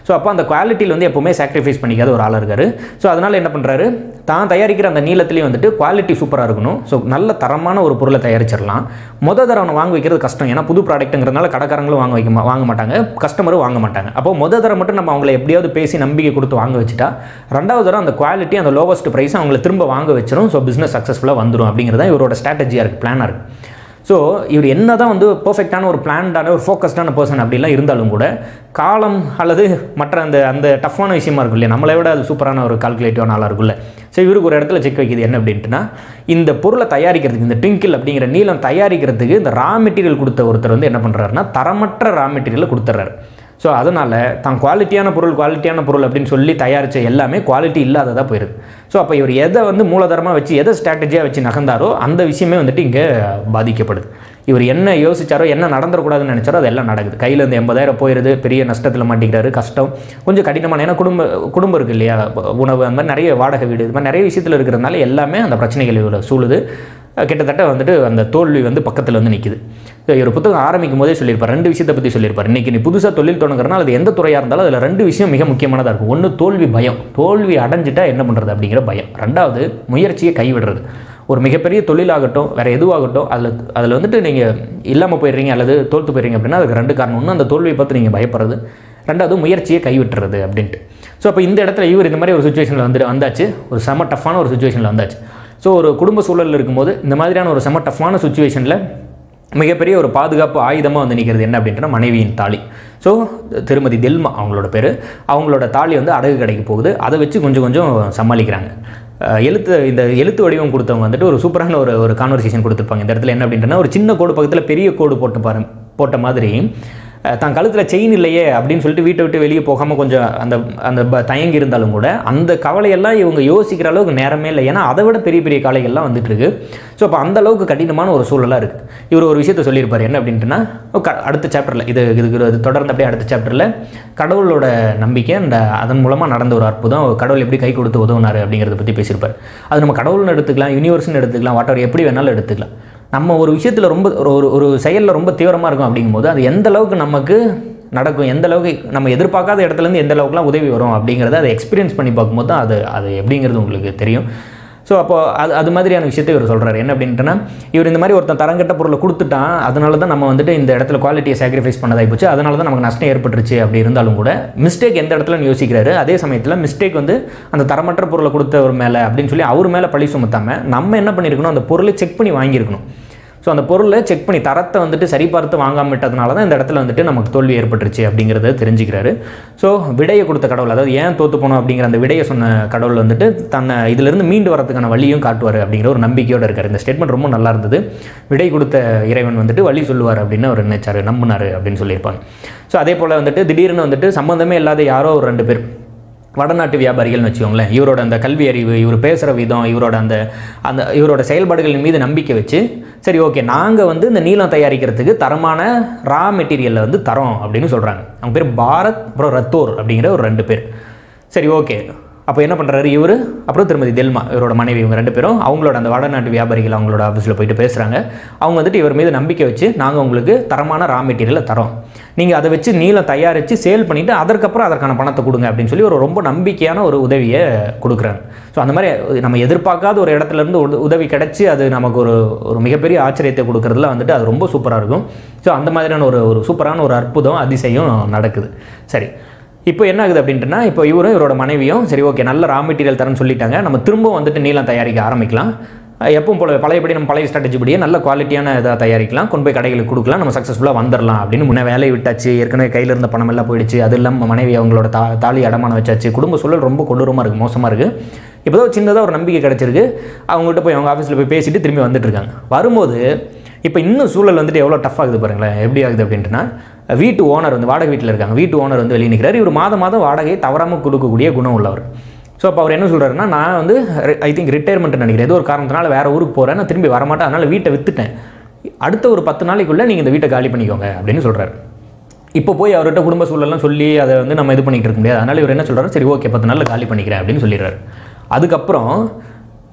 ஸோ அப்போ அந்த குவாலிட்டியில் வந்து எப்போவுமே சாக்ரிஃபைஸ் பண்ணிக்காத ஒரு ஆளாக இருக்காரு ஸோ அதனால் என்ன பண்ணுறாரு தான் தயாரிக்கிற அந்த நீளத்துலேயும் வந்துட்டு குவாலிட்டி சூப்பராக இருக்கணும் ஸோ நல்ல தரமான ஒரு பொருளை தயாரிச்சிடலாம் முத தரம் அவனை வாங்க வைக்கிறது கஷ்டம் ஏன்னா புது ப்ராடக்ட்டுங்கிறதுனால கடைக்காரங்களும் வாங்க வைக்க மா- வாங்க மாட்டாங்க கஸ்டமரும் வாங்க மாட்டாங்க அப்போ முத தரம் மட்டும் நம்ம அவங்கள எப்படியாவது பேசி நம்பிக்கை கொடுத்து வாங்க வச்சுட்டா ரெண்டாவது தரம் அந்த குவாலிட்டி அந்த லோவஸ்ட் ப்ரைஸ் அவங்கள திரும்ப வாங்க வச்சிரும் ஸோ பிஸ்னஸ் சக்ஸஸ்ஃபுல்லாக வந்துடும் அப்படிங்கிறது தான் இவரோட ஸ்ட்ராட்டஜியாக இருக்குது பிளானாக இருக்குது ஸோ இவர் என்ன தான் வந்து பர்ஃபெக்டான ஒரு பிளான்டான ஒரு ஃபோக்கஸ்டான பர்சன் அப்படிலாம் இருந்தாலும் கூட காலம் அல்லது மற்ற அந்த அந்த டஃப்பான விஷயமா இருக்கும் இல்லையா நம்மளை விட அது சூப்பரான ஒரு கால்குலேட்டிவான ஆளாக இருக்குல்ல ஸோ இவருக்கு ஒரு இடத்துல செக் வைக்கிது என்ன அப்படின்ட்டுனா இந்த பொருளை தயாரிக்கிறதுக்கு இந்த ட்விங்கிள் அப்படிங்கிற நீளம் தயாரிக்கிறதுக்கு இந்த ரா மெட்டீரியல் கொடுத்த ஒருத்தர் வந்து என்ன பண்ணுறாருன்னா தரமற்ற ரா மெட்டீரியலை கொடுத்துட்றாரு ஸோ அதனால் தான் குவாலிட்டியான பொருள் குவாலிட்டியான பொருள் அப்படின்னு சொல்லி தயாரித்த எல்லாமே குவாலிட்டி இல்லாததாக போயிடுது ஸோ அப்போ இவர் எதை வந்து மூலதனமாக வச்சு எதை ஸ்ட்ராட்டஜியாக வச்சு நகர்ந்தாரோ அந்த விஷயமே வந்துட்டு இங்கே பாதிக்கப்படுது இவர் என்ன யோசிச்சாரோ என்ன நடந்துடக்கூடாதுன்னு நினச்சாரோ அதெல்லாம் நடக்குது கையில் இருந்து எண்பதாயிரம் போயிடுது பெரிய நஷ்டத்தில் மாட்டிக்கிறாரு கஷ்டம் கொஞ்சம் கடினமான ஏன்னா குடும்ப குடும்பம் இருக்குது இல்லையா உணவு அந்த மாதிரி நிறைய வாடகை வீடு இது மாதிரி நிறைய விஷயத்தில் இருக்கிறதுனால எல்லாமே அந்த பிரச்சனைகள் இவரை சூழுது கிட்டத்தட்ட வந்துட்டு அந்த தோல்வி வந்து பக்கத்தில் வந்து நிற்கிது இவர் புத்தகம் ஆரம்பிக்கும் போதே சொல்லியிருப்பார் ரெண்டு விஷயத்தை பற்றி சொல்லியிருப்பார் இன்றைக்கி நீ புதுசாக தொழில் தொடங்குறனால அது எந்த துறையாக இருந்தாலும் அதில் ரெண்டு விஷயம் மிக முக்கியமானதாக இருக்கும் ஒன்று தோல்வி பயம் தோல்வி அடைஞ்சிட்டா என்ன பண்ணுறது அப்படிங்கிற பயம் ரெண்டாவது முயற்சியை கைவிடுறது ஒரு மிகப்பெரிய தொழிலாகட்டும் வேறு எதுவாகட்டும் அதில் அதில் வந்துட்டு நீங்கள் இல்லாமல் போயிடுறீங்க அல்லது தோல்த்து போயிடுறீங்க அப்படின்னா அதுக்கு ரெண்டு காரணம் ஒன்று அந்த தோல்வியை பார்த்து நீங்கள் பயப்படுறது ரெண்டாவது முயற்சியை கைவிட்டுறது அப்படின்ட்டு ஸோ அப்போ இந்த இடத்துல இவர் இந்த மாதிரி ஒரு சுச்சுவேஷனில் வந்துட்டு வந்தாச்சு ஒரு செம டஃப்பான ஒரு சுச்சுவேஷனில் வந்தாச்சு ஸோ ஒரு குடும்ப சூழலில் இருக்கும்போது இந்த மாதிரியான ஒரு செம டஃப்பான சுச்சுவேஷனில் மிகப்பெரிய ஒரு பாதுகாப்பு ஆயுதமாக வந்து நிற்கிறது என்ன அப்படின்ட்டுனா மனைவியின் தாலி ஸோ திருமதி தெல்மா அவங்களோட பேர் அவங்களோட தாலி வந்து அடகு கடைக்கு போகுது அதை வச்சு கொஞ்சம் கொஞ்சம் சமாளிக்கிறாங்க அஹ் எழுத்து இந்த எழுத்து வடிவம் கொடுத்தவங்க வந்துட்டு ஒரு சூப்பரான ஒரு ஒரு கான்வர்சேஷன் கொடுத்துருப்பாங்க இந்த இடத்துல என்ன அப்படின்ட்டுனா ஒரு சின்ன கோடு பக்கத்தில் பெரிய கோடு போட்டு பாரு போட்ட மாதிரி அஹ் தான் கழுத்தில் செயின் இல்லையே அப்படின்னு சொல்லிட்டு வீட்டை விட்டு வெளியே போகாமல் கொஞ்சம் அந்த அந்த ப- தயங்கி இருந்தாலும் கூட அந்த கவலையெல்லாம் இவங்க யோசிக்கிற அளவுக்கு நேரமே இல்லை ஏன்னா அதை விட பெரிய பெரிய கவலைகள்லாம் வந்துட்டு இருக்கு ஸோ அப்போ அந்த அளவுக்கு கடினமான ஒரு சூழலாக இருக்குது இவர் ஒரு விஷயத்த சொல்லியிருப்பார் என்ன அப்படின்ட்டுனா க- அடுத்த சாப்டரில் இது இதுக்கு இது தொடர்ந்து அப்படியே அடுத்த சாப்டரில் கடவுளோட நம்பிக்கை அந்த அதன் மூலமாக நடந்த ஒரு அற்புதம் கடவுள் எப்படி கை கொடுத்து உதவுனாரு அப்படிங்கிறத பற்றி பேசியிருப்பார் அது நம்ம கடவுள்னு எடுத்துக்கலாம் யூனிவர்ஸ்னு எடுத்துக்கலாம் வாட்டர் எப்படி வேணாலும் எடுத்துக்கலாம் நம்ம ஒரு விஷயத்தில் ரொம்ப ஒரு ஒரு ஒரு செயலில் ரொம்ப தீவிரமாக இருக்கும் அப்படிங்கும்போது அது எந்த அளவுக்கு நமக்கு நடக்கும் எந்த அளவுக்கு நம்ம எதிர்பார்க்காத இடத்துலேருந்து எந்த அளவுக்குலாம் உதவி வரும் அப்படிங்கிறத அதை எக்ஸ்பீரியன்ஸ் பண்ணி பார்க்கும்போது தான் அது அது எப்படிங்கிறது உங்களுக்கு தெரியும் ஸோ அப்போ அது அது மாதிரியான விஷயத்தை இவர் சொல்கிறாரு என்ன அப்படின்ட்டுனா இவர் இந்த மாதிரி ஒருத்தன் தரங்கட்ட பொருளை கொடுத்துட்டான் அதனால தான் நம்ம வந்துட்டு இந்த இடத்துல குவாலிட்டியை சாக்ரிஃபைஸ் பண்ணதாகி போச்சு அதனால தான் நமக்கு நஷ்டம் ஏற்பட்டுருச்சு அப்படி இருந்தாலும் கூட மிஸ்டேக் எந்த இடத்துலன்னு யோசிக்கிறாரு அதே சமயத்தில் மிஸ்டேக் வந்து அந்த தரமற்ற பொருளை கொடுத்தவர் மேலே அப்படின்னு சொல்லி அவர் மேலே பழி சுமத்தாமல் நம்ம என்ன பண்ணியிருக்கணும் அந்த பொருளை செக் பண்ணி வாங்கியிருக்கணும் ஸோ அந்த பொருளை செக் பண்ணி தரத்தை வந்துட்டு சரி பார்த்து வாங்காம விட்டதுனால தான் இந்த இடத்துல வந்துட்டு நமக்கு தோல்வி ஏற்பட்டுருச்சு அப்படிங்கிறத தெரிஞ்சுக்கிறாரு ஸோ விடையை கொடுத்த கடவுள் அதாவது ஏன் தோத்து போனோம் அப்படிங்கிற அந்த விடையை சொன்ன கடவுள் வந்துட்டு தன்னை இதிலிருந்து மீண்டு வரதுக்கான வழியும் காட்டுவார் அப்படிங்கிற ஒரு நம்பிக்கையோடு இருக்கார் இந்த ஸ்டேட்மெண்ட் ரொம்ப நல்லா இருந்தது விடை கொடுத்த இறைவன் வந்துட்டு வழி சொல்லுவார் அப்படின்னு அவர் நினைச்சாரு நம்பினார் அப்படின்னு சொல்லியிருப்பாங்க ஸோ அதே போல் வந்துட்டு திடீர்னு வந்துட்டு சம்மந்தமே இல்லாத யாரோ ஒரு ரெண்டு பேர் வடநாட்டு வியாபாரிகள்னு வச்சுக்கோங்களேன் இவரோட அந்த கல்வி அறிவு இவர் பேசுகிற விதம் இவரோட அந்த அந்த இவரோட செயல்பாடுகளின் மீது நம்பிக்கை வச்சு சரி ஓகே நாங்கள் வந்து இந்த நீளம் தயாரிக்கிறதுக்கு தரமான ரா மெட்டீரியலை வந்து தரோம் அப்படின்னு சொல்கிறாங்க அவங்க பேர் பாரத் அப்புறம் ரத்தோர் அப்படிங்கிற ஒரு ரெண்டு பேர் சரி ஓகே அப்போ என்ன பண்ணுறாரு இவர் அப்புறம் திருமதி தெல்மா இவரோட மனைவி இவங்க ரெண்டு பேரும் அவங்களோட அந்த வடநாட்டு வியாபாரிகள் அவங்களோட ஆஃபீஸில் போயிட்டு பேசுகிறாங்க அவங்க வந்துட்டு இவர் மீது நம்பிக்கை வச்சு நாங்கள் உங்களுக்கு தரமான ரா மெட்டீரியலை தரோம் நீங்கள் அதை வச்சு நீளம் தயாரித்து சேல் பண்ணிவிட்டு அதற்கப்புறம் அதற்கான பணத்தை கொடுங்க அப்படின்னு சொல்லி ஒரு ரொம்ப நம்பிக்கையான ஒரு உதவியை கொடுக்குறாங்க ஸோ அந்த மாதிரி நம்ம எதிர்பார்க்காத ஒரு இடத்துல இருந்து உத- உதவி கிடச்சி அது நமக்கு ஒரு ஒரு மிகப்பெரிய ஆச்சரியத்தை கொடுக்கறதுல வந்துட்டு அது ரொம்ப சூப்பராக இருக்கும் ஸோ அந்த மாதிரியான ஒரு ஒரு சூப்பரான ஒரு அற்புதம் அதிசயம் நடக்குது சரி இப்போ என்ன ஆகுது அப்படின்ட்டுனா இப்போ இவரும் இவரோட மனைவியும் சரி ஓகே நல்ல ரா மெட்டீரியல் தரேன்னு சொல்லிட்டாங்க நம்ம திரும்ப வந்துட்டு நீளம் தயாரிக்க ஆரம்பிக்கலாம் அஹ் எப்பவும் போல பழையபடி நம்ம பழைய ஸ்ட்ராட்டஜி படியே நல்ல குவாலிட்டியான இதாக தயாரிக்கலாம் கொண்டு போய் கடைகளுக்கு கொடுக்கலாம் நம்ம சக்ஸஸ்ஃபுல்லாக வந்துடலாம் அப்படின்னு முன்னே வேலையை விட்டாச்சு ஏற்கனவே கையில் இருந்த பணம் எல்லாம் போயிடுச்சு அது இல்லாமல் மனைவி அவங்களோட தா தாலி அடமானம் வச்சாச்சு குடும்ப சூழல் ரொம்ப கொடூரமாக இருக்குது மோசமாக இருக்குது இப்போ தான் சின்னதாக ஒரு நம்பிக்கை கிடச்சிருக்கு அவங்ககிட்ட போய் அவங்க ஆஃபீஸில் போய் பேசிட்டு திரும்பி வந்துட்டு இருக்காங்க வரும்போது இப்போ இன்னும் சூழல் வந்துட்டு எவ்வளோ டஃப் ஆகுது பாருங்களேன் எப்படி ஆகுது அப்படின்ட்டுனா வீட்டு ஓனர் வந்து வாடகை வீட்டில் இருக்காங்க வீட்டு ஓனர் வந்து வெளியே நிற்கிறார் இவர் மாதம் மாதம் வாடகையை தவறாமல் கொடுக்கக்கூடிய குணம் உள்ளவர் ஸோ அப்போ அவர் என்ன சொல்கிறாருன்னா நான் வந்து ஐ திங்க் ரிட்டையர்மெண்ட் நினைக்கிறேன் ஏதோ ஒரு காரணத்தினால வேறு ஊருக்கு போகிறேன் நான் திரும்பி வரமாட்டேன் அதனால் வீட்டை விற்றுட்டேன் அடுத்த ஒரு பத்து நாளைக்குள்ளே நீங்கள் இந்த வீட்டை காலி பண்ணிக்கோங்க அப்படின்னு சொல்கிறாரு இப்போ போய் அவர்கிட்ட குடும்ப சூழல்லாம் சொல்லி அதை வந்து நம்ம இது பண்ணிக்கிட்டு இருக்க முடியாது அதனால் இவர் என்ன சொல்றாரு சரி ஓகே பத்து நாளில் காலி பண்ணிக்கிறேன் அப்படின்னு சொல்லிடுறாரு அதுக்கப்புறம்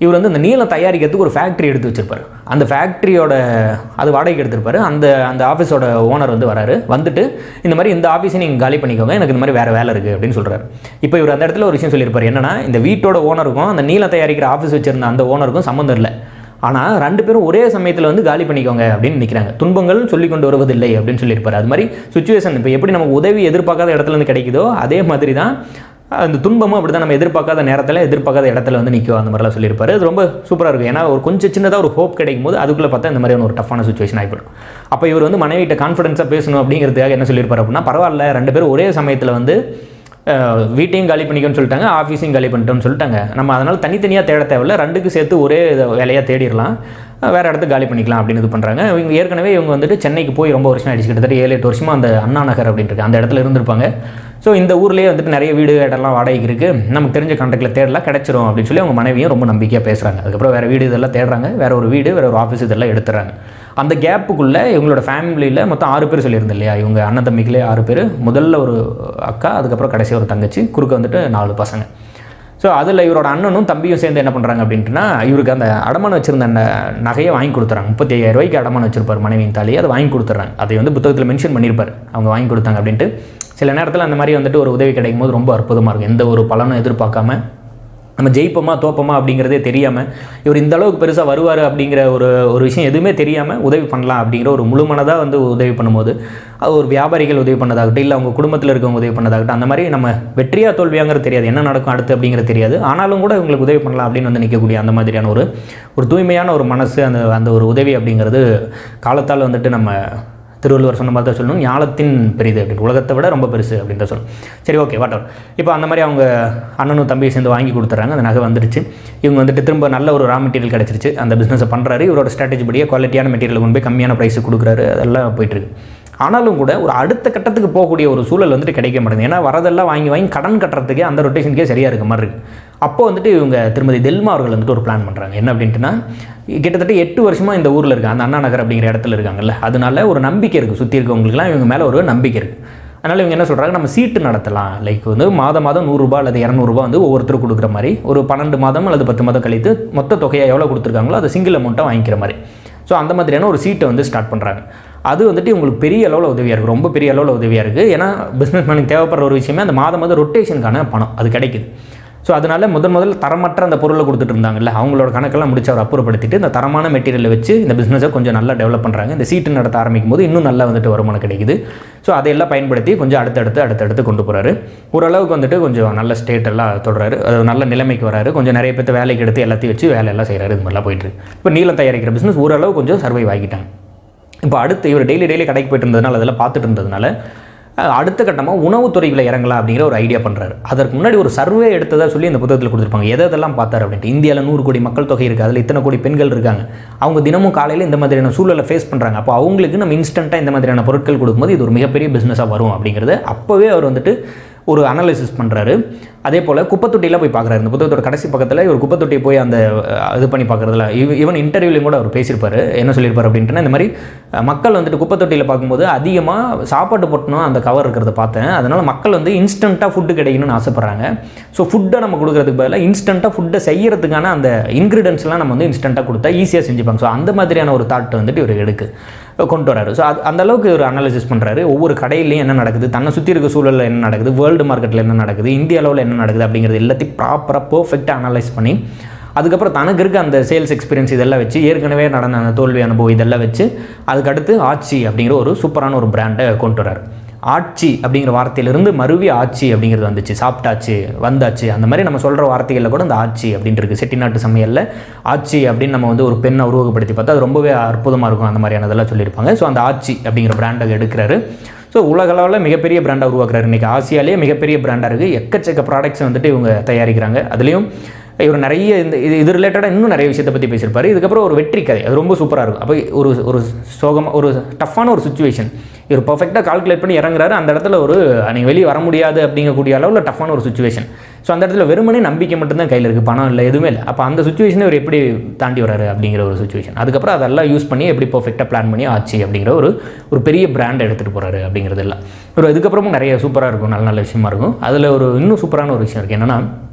இவர் வந்து இந்த நீளம் தயாரிக்கிறதுக்கு ஒரு ஃபேக்ட்ரி எடுத்து வச்சிருப்பாரு அந்த ஃபேக்ட்ரியோட அது வாடகைக்கு எடுத்திருப்பாரு அந்த அந்த ஆஃபீஸோட ஓனர் வந்து வராரு வந்துட்டு இந்த மாதிரி இந்த ஆஃபீஸை நீங்கள் காலி பண்ணிக்கோங்க எனக்கு இந்த மாதிரி வேறு வேலை இருக்குது அப்படின்னு சொல்கிறாரு இப்போ இவர் அந்த இடத்துல ஒரு விஷயம் சொல்லியிருப்பாரு என்னன்னா இந்த வீட்டோட ஓனருக்கும் அந்த நீளம் தயாரிக்கிற ஆஃபீஸ் வச்சிருந்த அந்த ஓனருக்கும் சம்மந்தம் இல்லை ஆனால் ரெண்டு பேரும் ஒரே சமயத்தில் வந்து காலி பண்ணிக்கோங்க அப்படின்னு நிற்கிறாங்க துன்பங்கள் சொல்லி கொண்டு வருவதில்லை அப்படின்னு சொல்லியிருப்பாரு அது மாதிரி சுச்சுவேஷன் இப்போ எப்படி நமக்கு உதவி எதிர்பார்க்காத இடத்துல இருந்து கிடைக்குதோ அதே மாதிரி தான் அந்த துன்பமும் அப்படி தான் நம்ம எதிர்பார்க்காத நேரத்தில் எதிர்பார்க்காத இடத்துல வந்து நிற்கும் அந்த மாதிரிலாம் சொல்லியிருப்பாரு அது ரொம்ப சூப்பராக இருக்கும் ஏன்னா ஒரு கொஞ்சம் சின்னதாக ஒரு ஹோப் கிடைக்கும் போது அதுக்குள்ளே பார்த்தா இந்த மாதிரியான ஒரு டஃப்பான சுச்சுவேஷன் ஆகிப்படும் அப்போ இவர் வந்து மனைவிட்ட கான்ஃபிடன்ஸாக பேசணும் அப்படிங்கிறதுக்காக என்ன சொல்லியிருப்பாரு அப்படின்னா பரவாயில்ல ரெண்டு பேரும் ஒரே சமயத்தில் வந்து அஹ், வீட்டையும் காலி பண்ணிக்கோன்னு சொல்லிட்டாங்க ஆஃபீஸையும் காலி பண்ணிட்டோம்னு சொல்லிட்டாங்க நம்ம அதனால் தனித்தனியாக தேட தேவையில்ல ரெண்டுக்கு சேர்த்து ஒரே வேலையாக தேடிடலாம் அஹ், வேற இடத்துக்கு காலி பண்ணிக்கலாம் அப்படின்னு இது பண்ணுறாங்க இவங்க ஏற்கனவே இவங்க வந்துட்டு சென்னைக்கு போய் ரொம்ப வருஷம் ஆயிடுச்சு கிட்டத்தட்ட ஏழு எட்டு வருஷமாக அந்த அண்ணா நகர் அப்படின்னு இருக்கு அந்த இடத்துல இருந்திருப்பாங்க ஸோ இந்த ஊர்லேயே வந்துட்டு நிறைய வீடு இடம்லாம் வாடகைக்கு இருக்குது நமக்கு தெரிஞ்ச கான்டாக்டில் தேடலாம் கிடச்சிரும் அப்படின்னு சொல்லி அவங்க மனைவியும் ரொம்ப நம்பிக்கையாக பேசுகிறாங்க அதுக்கப்புறம் வேறு வீடு இதெல்லாம் தேடுறாங்க வேற ஒரு வீடு வேற ஒரு ஆஃபீஸ் இதெல்லாம் எடுத்துறாங்க அந்த கேப்புக்குள்ளே இவங்களோட ஃபேமிலியில் மொத்தம் ஆறு பேர் சொல்லியிருந்தேன் இல்லையா இவங்க அண்ணன் தம்பிகளே ஆறு பேர் முதல்ல ஒரு அக்கா அதுக்கப்புறம் கடைசி ஒரு தங்கச்சி குறுக்க வந்துட்டு நாலு பசங்க ஸோ அதில் இவரோட அண்ணனும் தம்பியும் சேர்ந்து என்ன பண்ணுறாங்க அப்படின்ட்டுனா இவருக்கு அந்த அடமானம் வச்சிருந்த அந்த நகையை வாங்கி கொடுத்துறாங்க முப்பத்தி ஐயாயிரம் ரூபாய்க்கு அடமானம் வச்சிருப்பார் மனைவியின் தாலி அதை வாங்கி கொடுத்துட்றாங்க அதை வந்து புத்தகத்தில் மென்ஷன் பண்ணியிருப்பார் அவங்க வாங்கி கொடுத்தாங்க அப்படின்ட்டு சில நேரத்தில் அந்த மாதிரி வந்துட்டு ஒரு உதவி கிடைக்கும் போது ரொம்ப அற்புதமாக இருக்கும் எந்த ஒரு பலனும் எதிர்பார்க்காம நம்ம ஜெயிப்போமா தோப்போமா அப்படிங்கிறதே தெரியாமல் இவர் இந்த அளவுக்கு பெருசாக வருவார் அப்படிங்கிற ஒரு ஒரு விஷயம் எதுவுமே தெரியாமல் உதவி பண்ணலாம் அப்படிங்கிற ஒரு முழுமனதாக வந்து உதவி பண்ணும்போது அது ஒரு வியாபாரிகள் உதவி பண்ணதாகட்டும் இல்லை அவங்க குடும்பத்தில் இருக்கவங்க உதவி பண்ணதாகட்டும் அந்த மாதிரி நம்ம வெற்றியா தோல்வியாங்கிறது தெரியாது என்ன நடக்கும் அடுத்து அப்படிங்கிறது தெரியாது ஆனாலும் கூட இவங்களுக்கு உதவி பண்ணலாம் அப்படின்னு வந்து நிற்கக்கூடிய அந்த மாதிரியான ஒரு ஒரு தூய்மையான ஒரு மனசு அந்த அந்த ஒரு உதவி அப்படிங்கிறது காலத்தால் வந்துட்டு நம்ம திருவள்ளுவர் சொன்ன மாதிரி தான் சொல்லணும் ஞாலத்தின் பெரிது அப்படின்னு உலகத்தை விட ரொம்ப பெருசு அப்படின்னு தான் சொல்லணும் சரி ஓகே வாட் இப்போ அந்த மாதிரி அவங்க அண்ணனும் தம்பியும் சேர்ந்து வாங்கி கொடுத்துறாங்க அந்த நகை வந்துருச்சு இவங்க வந்துட்டு திரும்ப நல்ல ஒரு ரா மெட்டீரியல் கிடச்சிருச்சு அந்த பிஸ்னஸை பண்ணுறாரு இவரோட ஸ்ட்ராட்டஜி படியே குவாலிட்டியான மெட்டீரியல் கொண்டு போய் கம்மியான ப்ரைஸுக்கு கொடுக்குறாரு அதெல்லாம் போயிட்டுருக்கு ஆனாலும் கூட ஒரு அடுத்த கட்டத்துக்கு போகக்கூடிய ஒரு சூழல் வந்துட்டு கிடைக்க மாட்டேங்குது ஏன்னா வரதெல்லாம் வாங்கி வாங்கி கடன் கட்டுறதுக்கே அந்த ரொட்டேஷனுக்கே சரியாக இருக்க மாதிரி இருக்குது அப்போ வந்துட்டு இவங்க திருமதி தெல்மா அவர்கள் வந்துட்டு ஒரு பிளான் பண்ணுறாங்க என்ன அப்படின்ட்டுனா கிட்டத்தட்ட எட்டு வருஷமாக இந்த ஊரில் இருக்காங்க அந்த அண்ணா நகர் அப்படிங்கிற இடத்துல இருக்காங்கல்ல அதனால ஒரு நம்பிக்கை இருக்குது சுற்றி இருக்கவங்களுக்குலாம் இவங்க மேலே ஒரு நம்பிக்கை இருக்குது அதனால் இவங்க என்ன சொல்கிறாங்க நம்ம சீட்டு நடத்தலாம் லைக் வந்து மாதம் மாதம் நூறுரூபா அல்லது இரநூறுபா வந்து ஒவ்வொருத்தரும் கொடுக்குற மாதிரி ஒரு பன்னெண்டு மாதம் அல்லது பத்து மாதம் கழித்து மொத்த தொகையை எவ்வளோ கொடுத்துருக்காங்களோ அதை சிங்கிள் அமௌண்ட்டாக வாங்கிக்கிற மாதிரி ஸோ அந்த மாதிரியான ஒரு சீட்டை வந்து ஸ்டார்ட் பண்ணுறாங்க அது வந்துட்டு உங்களுக்கு பெரிய அளவில் உதவியாக இருக்குது ரொம்ப பெரிய அளவில் உதவியாக இருக்குது ஏன்னா பிஸ்னஸ் மேனுக்கு தேவைப்படுற ஒரு விஷயமே அந்த மாதம் மாதம் ரொட்டேஷனுக்கான பணம் அது கிடைக்குது ஸோ அதனால முதல் முதல்ல தரமற்ற அந்த பொருளை கொடுத்துட்டு இருந்தாங்கல்ல அவங்களோட கணக்கெல்லாம் முடிச்சு அவர் அப்புறப்படுத்திட்டு இந்த தரமான மெட்டீரியலை வச்சு இந்த பிஸ்னஸை கொஞ்சம் நல்லா டெவலப் பண்ணுறாங்க இந்த சீட்டு நடத்த ஆரம்பிக்கும் போது இன்னும் நல்லா வந்துட்டு வருமானம் கிடைக்குது ஸோ அதையெல்லாம் பயன்படுத்தி கொஞ்சம் அடுத்தடுத்து அடுத்தடுத்து கொண்டு போகிறாரு ஓரளவுக்கு வந்துட்டு கொஞ்சம் நல்ல ஸ்டேட் எல்லாம் தொடராரு அது நல்ல நிலைமைக்கு வராரு கொஞ்சம் நிறைய பேர்த்த வேலைக்கு எடுத்து எல்லாத்தையும் வச்சு வேலையெல்லாம் செய்கிறாரு இது மாதிரிலாம் போயிட்டு இருக்கு இப்போ நீளம் தயாரிக்கிற பிஸ்னஸ் ஓரளவு கொஞ்சம் சர்வைவ் ஆகிட்டாங்க இப்போ அடுத்து இவர் டெய்லி டெய்லி கடைக்கு போயிட்டு இருந்ததுனால அதெல்லாம் பார்த்துட்டு இருந்ததுனால அஹ், அடுத்த கட்டமாக உணவுத்துறையில் இறங்கலாம் அப்படிங்கிற ஒரு ஐடியா பண்ணுறாரு அதற்கு முன்னாடி ஒரு சர்வே எடுத்ததா சொல்லி இந்த புத்தகத்தில் கொடுத்துருப்பாங்க எதை எதெல்லாம் பார்த்தாரு அப்படின்ட்டு இந்தியாவில் நூறு கோடி மக்கள் தொகை இருக்குது அதில் இத்தனை கோடி பெண்கள் இருக்காங்க அவங்க தினமும் காலையில் இந்த மாதிரியான சூழலை ஃபேஸ் பண்ணுறாங்க அப்போ அவங்களுக்கு நம்ம இன்ஸ்டண்ட்டாக இந்த மாதிரியான பொருட்கள் கொடுக்கும்போது இது ஒரு மிகப்பெரிய பிஸ்னஸாக வரும் அப்படிங்கிறத அப்போவே அவர் வந்துட்டு ஒரு அனலைசிஸ் பண்ணுறாரு அதே போல் குப்பத்தொட்டியில் போய் பார்க்குறாரு இந்த புத்தகத்தோட கடைசி பக்கத்தில் இவர் குப்பத்தொட்டியை போய் அந்த அஹ், இது பண்ணி பார்க்குறதுல ஈவன் இன்டர்வியூலையும் கூட அவர் பேசியிருப்பாரு என்ன சொல்லியிருப்பார் அப்படின்ட்டுனா இந்த மாதிரி அஹ், மக்கள் வந்துட்டு குப்பத்தொட்டியில் பார்க்கும்போது அதிகமாக சாப்பாட்டு பொட்டணும் அந்த கவர் இருக்கிறத பார்த்தேன் அதனால் மக்கள் வந்து இன்ஸ்டண்ட்டாக ஃபுட்டு கிடைக்கணும்னு ஆசைப்பட்றாங்க ஸோ ஃபுட்டை நம்ம கொடுக்குறதுக்கு பதிலாக இன்ஸ்டண்ட்டாக ஃபுட்டை செய்யறதுக்கான அந்த இன்க்ரீடியன்ஸ்லாம் நம்ம வந்து இன்ஸ்டண்ட்டாக கொடுத்தா ஈஸியாக செஞ்சுப்பாங்க ஸோ அந்த மாதிரியான ஒரு தாட் வந்துட்டு இவர் எடுக்கு கொண்டு வராரு ஸோ அது அந்த அளவுக்கு ஒரு அனாலிசிஸ் பண்ணுறாரு ஒவ்வொரு கடையிலையும் என்ன நடக்குது தன்னை சுற்றி இருக்க சூழலில் என்ன நடக்குது வேர்ல்டு மார்க்கெட்டில் என்ன நடக்குது இந்திய அளவில் என்ன நடக்குது அப்படிங்கிறது எல்லாத்தையும் ப்ராப்பராக பர்ஃபெக்டாக அனலைஸ் பண்ணி அதுக்கப்புறம் தனக்கு இருக்க அந்த சேல்ஸ் எக்ஸ்பீரியன்ஸ் இதெல்லாம் வச்சு ஏற்கனவே நடந்த அந்த தோல்வி அனுபவம் இதெல்லாம் வச்சு அதுக்கடுத்து ஆட்சி அப்படிங்கிற ஒரு சூப்பரான ஒரு பிராண்டை கொண்டு வராரு ஆட்சி அப்படிங்கிற வார்த்தையிலிருந்து மருவி ஆட்சி அப்படிங்கிறது வந்துச்சு சாப்பிட்டாச்சு வந்தாச்சு அந்த மாதிரி நம்ம சொல்கிற வார்த்தைகளில் கூட அந்த ஆட்சி அப்படின்ட்டு இருக்குது செட்டிநாட்டு சமையலில் ஆட்சி அப்படின்னு நம்ம வந்து ஒரு பெண்ணை உருவகப்படுத்தி பார்த்தா அது ரொம்பவே அற்புதமாக இருக்கும் அந்த மாதிரியானதெல்லாம் சொல்லியிருப்பாங்க ஸோ அந்த ஆட்சி அப்படிங்கிற பிராண்டை எடுக்கிறாரு ஸோ உலகளவில் மிகப்பெரிய பிராண்டாக உருவாக்குறாரு இன்றைக்கி ஆசியாலேயே மிகப்பெரிய பிராண்டாக இருக்குது எக்கச்சக்க ப்ராடக்ட்ஸ் வந்துட்டு இவங்க தயாரிக்கிறாங்க அதுலேயும் இவர் நிறைய இந்த இது இது ரிலேட்டடாக இன்னும் நிறைய விஷயத்தை பற்றி பேசியிருப்பாரு இதுக்கப்புறம் ஒரு வெற்றி கதை அது ரொம்ப சூப்பராக இருக்கும் அப்போ ஒரு ஒரு சோகமாக ஒரு டஃப்பான ஒரு சுச்சுவேஷன் இவர் பர்ஃபெக்டாக கால்குலேட் பண்ணி இறங்குறாரு அந்த இடத்துல ஒரு நீங்கள் வெளியே வர முடியாது அப்படிங்கக்கூடிய அளவில் டஃப்பான ஒரு சுச்சுவேஷன் ஸோ அந்த இடத்துல வெறுமனே நம்பிக்கை மட்டும்தான் கையில் இருக்குது பணம் இல்லை எதுவுமே இல்லை அப்போ அந்த சுச்சுவேஷனை இவர் எப்படி தாண்டி வராரு அப்படிங்கிற ஒரு சுச்சுவேஷன் அதுக்கப்புறம் அதெல்லாம் யூஸ் பண்ணி எப்படி பர்ஃபெக்டாக பிளான் பண்ணி ஆச்சு அப்படிங்கிற ஒரு ஒரு பெரிய பிராண்ட் எடுத்துகிட்டு போகிறாரு அப்படிங்கிறது எல்லாம் ஒரு இதுக்கப்புறமும் நிறைய சூப்பராக இருக்கும் நல்ல நல்ல விஷயமா இருக்கும் அதில் ஒரு இன்னும் சூப்பரான ஒரு விஷயம் இருக்குது என்னென்னா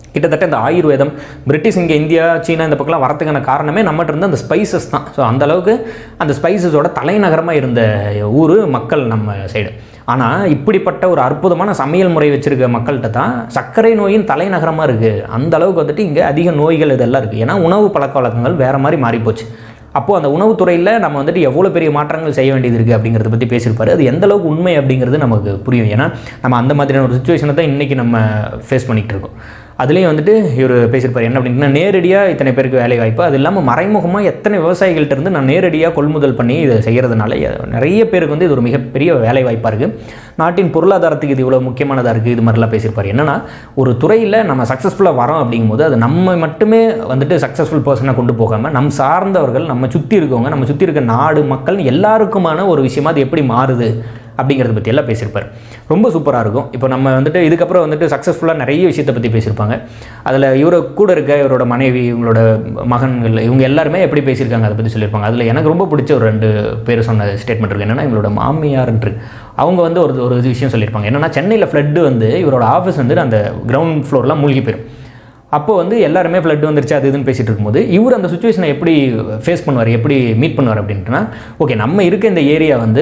கிட்டத்தட்ட இந்த ஆயுர்வேதம் பிரிட்டிஷ் இங்கே இந்தியா சீனா இந்த பக்கம்லாம் வரதுக்கான காரணமே நம்மகிட்ட இருந்த அந்த ஸ்பைசஸ் தான் ஸோ அந்த அளவுக்கு அந்த ஸ்பைசஸோட தலைநகரமாக இருந்த ஊர் மக்கள் நம்ம சைடு ஆனால் இப்படிப்பட்ட ஒரு அற்புதமான சமையல் முறை வச்சுருக்க மக்கள்கிட்ட தான் சர்க்கரை நோயின் தலைநகரமாக இருக்குது அந்த அளவுக்கு வந்துட்டு இங்கே அதிக நோய்கள் இதெல்லாம் இருக்குது ஏன்னா உணவு பழக்க வழக்கங்கள் வேறு மாதிரி மாறிப்போச்சு அப்போது அந்த உணவுத்துறையில் நம்ம வந்துட்டு எவ்வளோ பெரிய மாற்றங்கள் செய்ய வேண்டியது இருக்குது அப்படிங்கிறத பற்றி பேசியிருப்பாரு அது எந்த அளவுக்கு உண்மை அப்படிங்கிறது நமக்கு புரியும் ஏன்னா நம்ம அந்த மாதிரியான ஒரு சுச்சுவேஷனை தான் இன்றைக்கி நம்ம ஃபேஸ் பண்ணிகிட்டு இருக்கோம் அதுலேயும் வந்துட்டு இவர் பேசியிருப்பார் என்ன அப்படின்னா நேரடியாக இத்தனை பேருக்கு வேலை வாய்ப்பு அது இல்லாமல் மறைமுகமாக எத்தனை விவசாயிகள்ட்ட இருந்து நான் நேரடியாக கொள்முதல் பண்ணி இதை செய்கிறதுனால நிறைய பேருக்கு வந்து இது ஒரு மிகப்பெரிய வேலை வாய்ப்பாக இருக்குது நாட்டின் பொருளாதாரத்துக்கு இது இவ்வளோ முக்கியமானதாக இருக்குது இது மாதிரிலாம் பேசியிருப்பார் என்னன்னா ஒரு துறையில் நம்ம சக்ஸஸ்ஃபுல்லாக வரோம் அப்படிங்கும்போது அது நம்ம மட்டுமே வந்துட்டு சக்ஸஸ்ஃபுல் பர்சனாக கொண்டு போகாமல் நம் சார்ந்தவர்கள் நம்ம சுற்றி இருக்கவங்க நம்ம சுற்றி இருக்க நாடு மக்கள் எல்லாருக்குமான ஒரு விஷயமா அது எப்படி மாறுது அப்படிங்கிறத பற்றி எல்லாம் பேசியிருப்பார் ரொம்ப சூப்பராக இருக்கும் இப்போ நம்ம வந்துட்டு இதுக்கப்புறம் வந்துட்டு சக்ஸஸ்ஃபுல்லாக நிறைய விஷயத்தை பற்றி பேசியிருப்பாங்க அதில் இவரை கூட இருக்க இவரோட மனைவி இவங்களோட மகன்கள் இவங்க எல்லாருமே எப்படி பேசியிருக்காங்க அதை பற்றி சொல்லியிருப்பாங்க அதில் எனக்கு ரொம்ப பிடிச்ச ஒரு ரெண்டு பேர் சொன்ன ஸ்டேட்மெண்ட் இருக்குது என்னென்னா இவங்களோட மாமியார்ன்று அவங்க வந்து ஒரு ஒரு விஷயம் சொல்லியிருப்பாங்க என்னென்னா சென்னையில் ஃப்ளட்டு வந்து இவரோட ஆஃபீஸ் வந்து அந்த கிரவுண்ட் ஃப்ளோர்லாம் மூழ்கி போயிடும் அப்போ வந்து எல்லாருமே ஃப்ளட் வந்துருச்சு அது இதுன்னு பேசிகிட்டு இருக்கும்போது இவர் அந்த சுச்சுவேஷனை எப்படி ஃபேஸ் பண்ணுவார் எப்படி மீட் பண்ணுவார் அப்படின்ட்டுனா ஓகே நம்ம இருக்க இந்த ஏரியா வந்து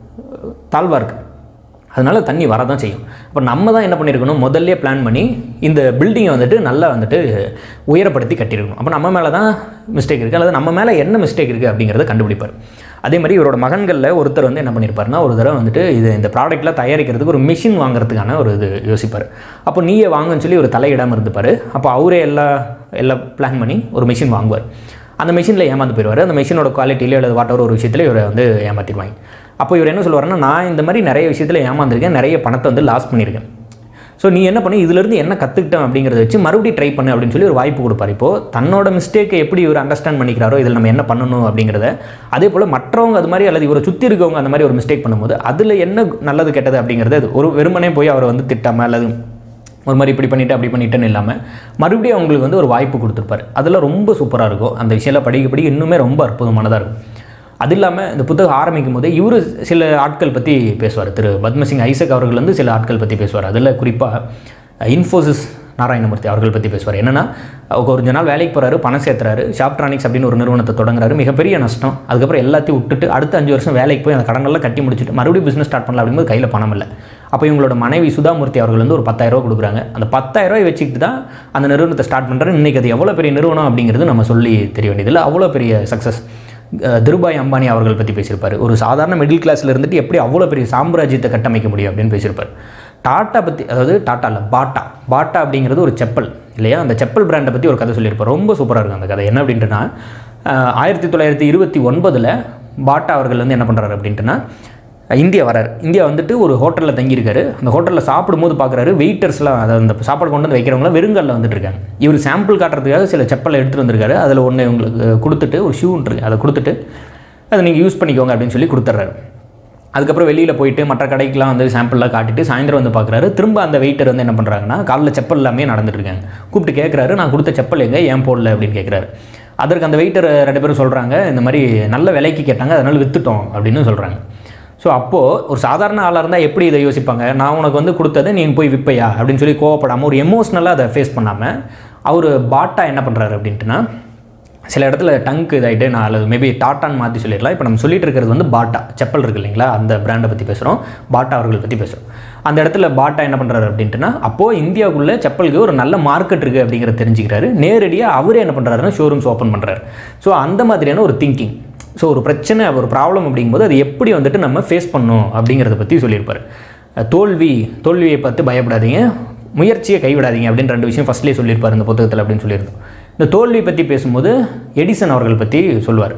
தாழ்வாக இருக்குது அதனால் தண்ணி வரதான் செய்யும் அப்போ நம்ம தான் என்ன பண்ணியிருக்கணும் முதல்ல பிளான் பண்ணி இந்த பில்டிங்கை வந்துட்டு நல்லா வந்துட்டு உயரப்படுத்தி கட்டியிருக்கணும் அப்போ நம்ம மேலே தான் மிஸ்டேக் இருக்குது அல்லது நம்ம மேலே என்ன மிஸ்டேக் இருக்குது அப்படிங்கிறத கண்டுபிடிப்பார் அதே மாதிரி இவரோட மகன்களில் ஒருத்தர் வந்து என்ன பண்ணியிருப்பாருன்னா ஒரு தடவை வந்துட்டு இது இந்த ப்ராடக்ட்லாம் தயாரிக்கிறதுக்கு ஒரு மிஷின் வாங்குறதுக்கான ஒரு இது யோசிப்பார் அப்போ நீயே வாங்குன்னு சொல்லி ஒரு தலையிடாமல் இருந்துப்பார் அப்போ அவரே எல்லா எல்லாம் பிளான் பண்ணி ஒரு மிஷின் வாங்குவார் அந்த மிஷினில் ஏமாந்து போயிடுவார் அந்த மிஷினோட குவாலிட்டியிலே அல்லது வாட்டர் ஒரு விஷயத்தில் இவரை வந்து ஏமாற்றிடுவாங்க அப்போ இவர் என்ன சொல்லுவாருன்னா நான் இந்த மாதிரி நிறைய விஷயத்தில் ஏமாந்துருக்கேன் நிறைய பணத்தை வந்து லாஸ் பண்ணியிருக்கேன் ஸோ நீ என்ன பண்ணு இதுலேருந்து என்ன கற்றுக்கிட்டேன் அப்படிங்கிறத வச்சு மறுபடியும் ட்ரை பண்ணு அப்படின்னு சொல்லி ஒரு வாய்ப்பு கொடுப்பார் இப்போது தன்னோட மிஸ்டேக்கை எப்படி இவர் அண்டர்ஸ்டாண்ட் பண்ணிக்கிறாரோ இதில் நம்ம என்ன பண்ணணும் அப்படிங்கிறத அதே போல் மற்றவங்க அது மாதிரி அல்லது இவரை சுற்றி இருக்கவங்க அந்த மாதிரி ஒரு மிஸ்டேக் பண்ணும்போது அதில் என்ன நல்லது கெட்டது அப்படிங்கிறது அது ஒரு வெறுமனே போய் அவரை வந்து திட்டாமல் அல்லது ஒரு மாதிரி இப்படி பண்ணிவிட்டு அப்படி பண்ணிட்டேன்னு இல்லாமல் மறுபடியும் அவங்களுக்கு வந்து ஒரு வாய்ப்பு கொடுத்துருப்பாரு அதில் ரொம்ப சூப்பராக இருக்கும் அந்த விஷயம்லாம் படிக்க படிக்க இன்னுமே ரொம்ப அற்புதமானதாக இருக்கும் அது இல்லாமல் இந்த புத்தகம் ஆரம்பிக்கும் போதே இவர் சில ஆட்கள் பற்றி பேசுவார் திரு பத்மசிங் ஐசக் அவர்கள் வந்து சில ஆட்கள் பற்றி பேசுவார் அதில் குறிப்பாக இன்ஃபோசிஸ் நாராயணமூர்த்தி அவர்கள் பற்றி பேசுவார் என்னென்னா கொஞ்ச நாள் வேலைக்கு போகிறாரு பணம் சேர்த்துறாரு ஷாப்ட்ரானிக்ஸ் அப்படின்னு ஒரு நிறுவனத்தை தொடங்குறாரு மிகப்பெரிய நஷ்டம் அதுக்கப்புறம் எல்லாத்தையும் விட்டுட்டு அடுத்த அஞ்சு வருஷம் வேலைக்கு போய் அந்த கடனெல்லாம் கட்டி முடிச்சுட்டு மறுபடியும் பிஸ்னஸ் ஸ்டார்ட் பண்ணலாம் அப்படிங்கும்போது கையில் பணம் இல்லை அப்போ இவங்களோட மனைவி சுதாமூர்த்தி அவர்கள் வந்து ஒரு பத்தாயிரரூவா கொடுக்குறாங்க அந்த பத்தாயிரரூவாய் வச்சுக்கிட்டு தான் அந்த நிறுவனத்தை ஸ்டார்ட் பண்ணுறாரு இன்றைக்கி அது எவ்வளோ பெரிய நிறுவனம் அப்படிங்கிறது நம்ம சொல்லி தெரிய வேண்டியதில்லை அவ்வளோ பெரிய சக்ஸஸ் திருபாய் அம்பானி அவர்கள் பற்றி பேசியிருப்பார் ஒரு சாதாரண மிடில் கிளாஸில் இருந்துட்டு எப்படி அவ்வளோ பெரிய சாம்ராஜ்யத்தை கட்டமைக்க முடியும் அப்படின்னு பேசியிருப்பார் டாட்டா பற்றி அதாவது டாட்டா இல்லை பாட்டா பாட்டா அப்படிங்கிறது ஒரு செப்பல் இல்லையா அந்த செப்பல் பிராண்டை பற்றி ஒரு கதை சொல்லியிருப்பார் ரொம்ப சூப்பராக இருக்கும் அந்த கதை என்ன அப்படின்ட்டுனா ஆயிரத்தி தொள்ளாயிரத்தி இருபத்தி ஒன்பதில் பாட்டா அவர்கள் வந்து என்ன பண்ணுறாரு அப்படின்ட்டுனா இந்தியா வரார் இந்தியா வந்துட்டு ஒரு ஹோட்டலில் தங்கியிருக்காரு அந்த ஹோட்டலில் சாப்பிடும்போது பார்க்குறாரு வெயிட்டர்ஸ்லாம் அதை அந்த சாப்பாடு கொண்டு வந்து வைக்கிறவங்களாம் வெறுங்கல்ல வந்துட்டு இருக்காங்க இவர் சாம்பிள் காட்டுறதுக்காக சில செப்பலை எடுத்துகிட்டு வந்திருக்காரு அதில் ஒன்று உங்களுக்கு கொடுத்துட்டு ஒரு ஷூன்ட்டு அதை கொடுத்துட்டு அதை நீங்கள் யூஸ் பண்ணிக்கோங்க அப்படின்னு சொல்லி கொடுத்துட்றாரு அதுக்கப்புறம் வெளியில் போயிட்டு மற்ற கடைக்கெலாம் வந்து சாம்பிள்லாம் காட்டிட்டு சாயந்தரம் வந்து பார்க்குறாரு திரும்ப அந்த வெயிட்டர் வந்து என்ன பண்ணுறாங்கன்னா காலில் செப்பல் எல்லாமே நடந்துட்டு இருக்காங்க கூப்பிட்டு கேட்குறாரு நான் கொடுத்த செப்பல் எங்கே ஏன் போடல அப்படின்னு கேட்குறாரு அதற்கு அந்த வெயிட்டர் ரெண்டு பேரும் சொல்கிறாங்க இந்த மாதிரி நல்ல விலைக்கு கேட்டாங்க அதனால் விற்றுட்டோம் அப்படின்னு சொல்கிறாங்க ஸோ அப்போது ஒரு சாதாரண ஆளாக இருந்தால் எப்படி இதை யோசிப்பாங்க நான் உனக்கு வந்து கொடுத்ததை நீ போய் விற்பையா அப்படின்னு சொல்லி கோவப்படாமல் ஒரு எமோஷ்னலாக அதை ஃபேஸ் பண்ணாமல் அவர் பாட்டா என்ன பண்ணுறாரு அப்படின்ட்டுனா சில இடத்துல டங்க் இதாகிட்டு நான் அல்லது மேபி டாட்டான்னு மாற்றி சொல்லிடலாம் இப்போ நம்ம சொல்லிட்டு இருக்கிறது வந்து பாட்டா செப்பல் இருக்கு இல்லைங்களா அந்த பிராண்டை பற்றி பேசுகிறோம் பாட்டா அவர்கள் பற்றி பேசுகிறோம் அந்த இடத்துல பாட்டா என்ன பண்ணுறாரு அப்படின்ட்டுனா அப்போது இந்தியாவுக்குள்ளே செப்பலுக்கு ஒரு நல்ல மார்க்கெட் இருக்குது அப்படிங்கிறத தெரிஞ்சுக்கிறாரு நேரடியாக அவரே என்ன பண்ணுறாருன்னா ஷோரூம்ஸ் ஓப்பன் பண்ணுறாரு ஸோ அந்த மாதிரியான ஒரு திங்கிங் ஸோ ஒரு பிரச்சனை ஒரு ப்ராப்ளம் அப்படிங்கும்போது அது எப்படி வந்துட்டு நம்ம ஃபேஸ் பண்ணணும் அப்படிங்கிறத பற்றி சொல்லியிருப்பார் தோல்வி தோல்வியை பார்த்து பயப்படாதீங்க முயற்சியை கைவிடாதீங்க அப்படின்னு ரெண்டு விஷயம் ஃபஸ்ட்லேயே சொல்லியிருப்பார் இந்த புத்தகத்தில் அப்படின்னு சொல்லியிருந்தோம் இந்த தோல்வி பற்றி பேசும்போது எடிசன் அவர்கள் பற்றி சொல்லுவார்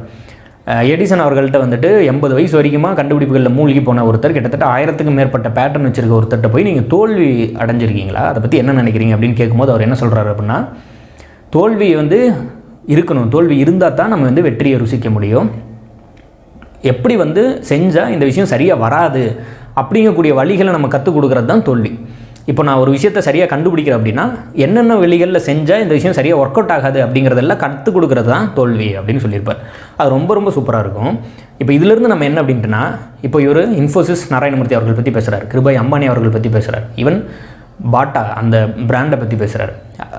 எடிசன் அவர்கள்ட்ட வந்துட்டு எண்பது வயசு வரைக்குமா கண்டுபிடிப்புகளில் மூழ்கி போன ஒருத்தர் கிட்டத்தட்ட ஆயிரத்துக்கும் மேற்பட்ட பேட்டர்ன் வச்சிருக்க ஒருத்தர்கிட்ட போய் நீங்கள் தோல்வி அடைஞ்சிருக்கீங்களா அதை பற்றி என்ன நினைக்கிறீங்க அப்படின்னு கேட்கும்போது அவர் என்ன சொல்கிறாரு அப்படின்னா தோல்வி வந்து இருக்கணும் தோல்வி இருந்தால் தான் நம்ம வந்து வெற்றியை ருசிக்க முடியும் எப்படி வந்து செஞ்சால் இந்த விஷயம் சரியாக வராது அப்படிங்கக்கூடிய வழிகளை நம்ம கற்றுக் கொடுக்குறது தான் தோல்வி இப்போ நான் ஒரு விஷயத்தை சரியாக கண்டுபிடிக்கிறேன் அப்படின்னா என்னென்ன வழிகளில் செஞ்சால் இந்த விஷயம் சரியாக ஒர்க் அவுட் ஆகாது அப்படிங்கிறதெல்லாம் கற்றுக் கொடுக்குறது தான் தோல்வி அப்படின்னு சொல்லியிருப்பார் அது ரொம்ப ரொம்ப சூப்பராக இருக்கும் இப்போ இதிலிருந்து நம்ம என்ன அப்படின்ட்டுனா இப்போ இவர் இன்ஃபோசிஸ் நாராயணமூர்த்தி அவர்கள் பற்றி பேசுகிறார் கிருபாய் அம்பானி அவர்கள் பற்றி பேசுகிறார் ஈவன் பாட்டா அந்த பிராண்டை பற்றி பேசுகிறார்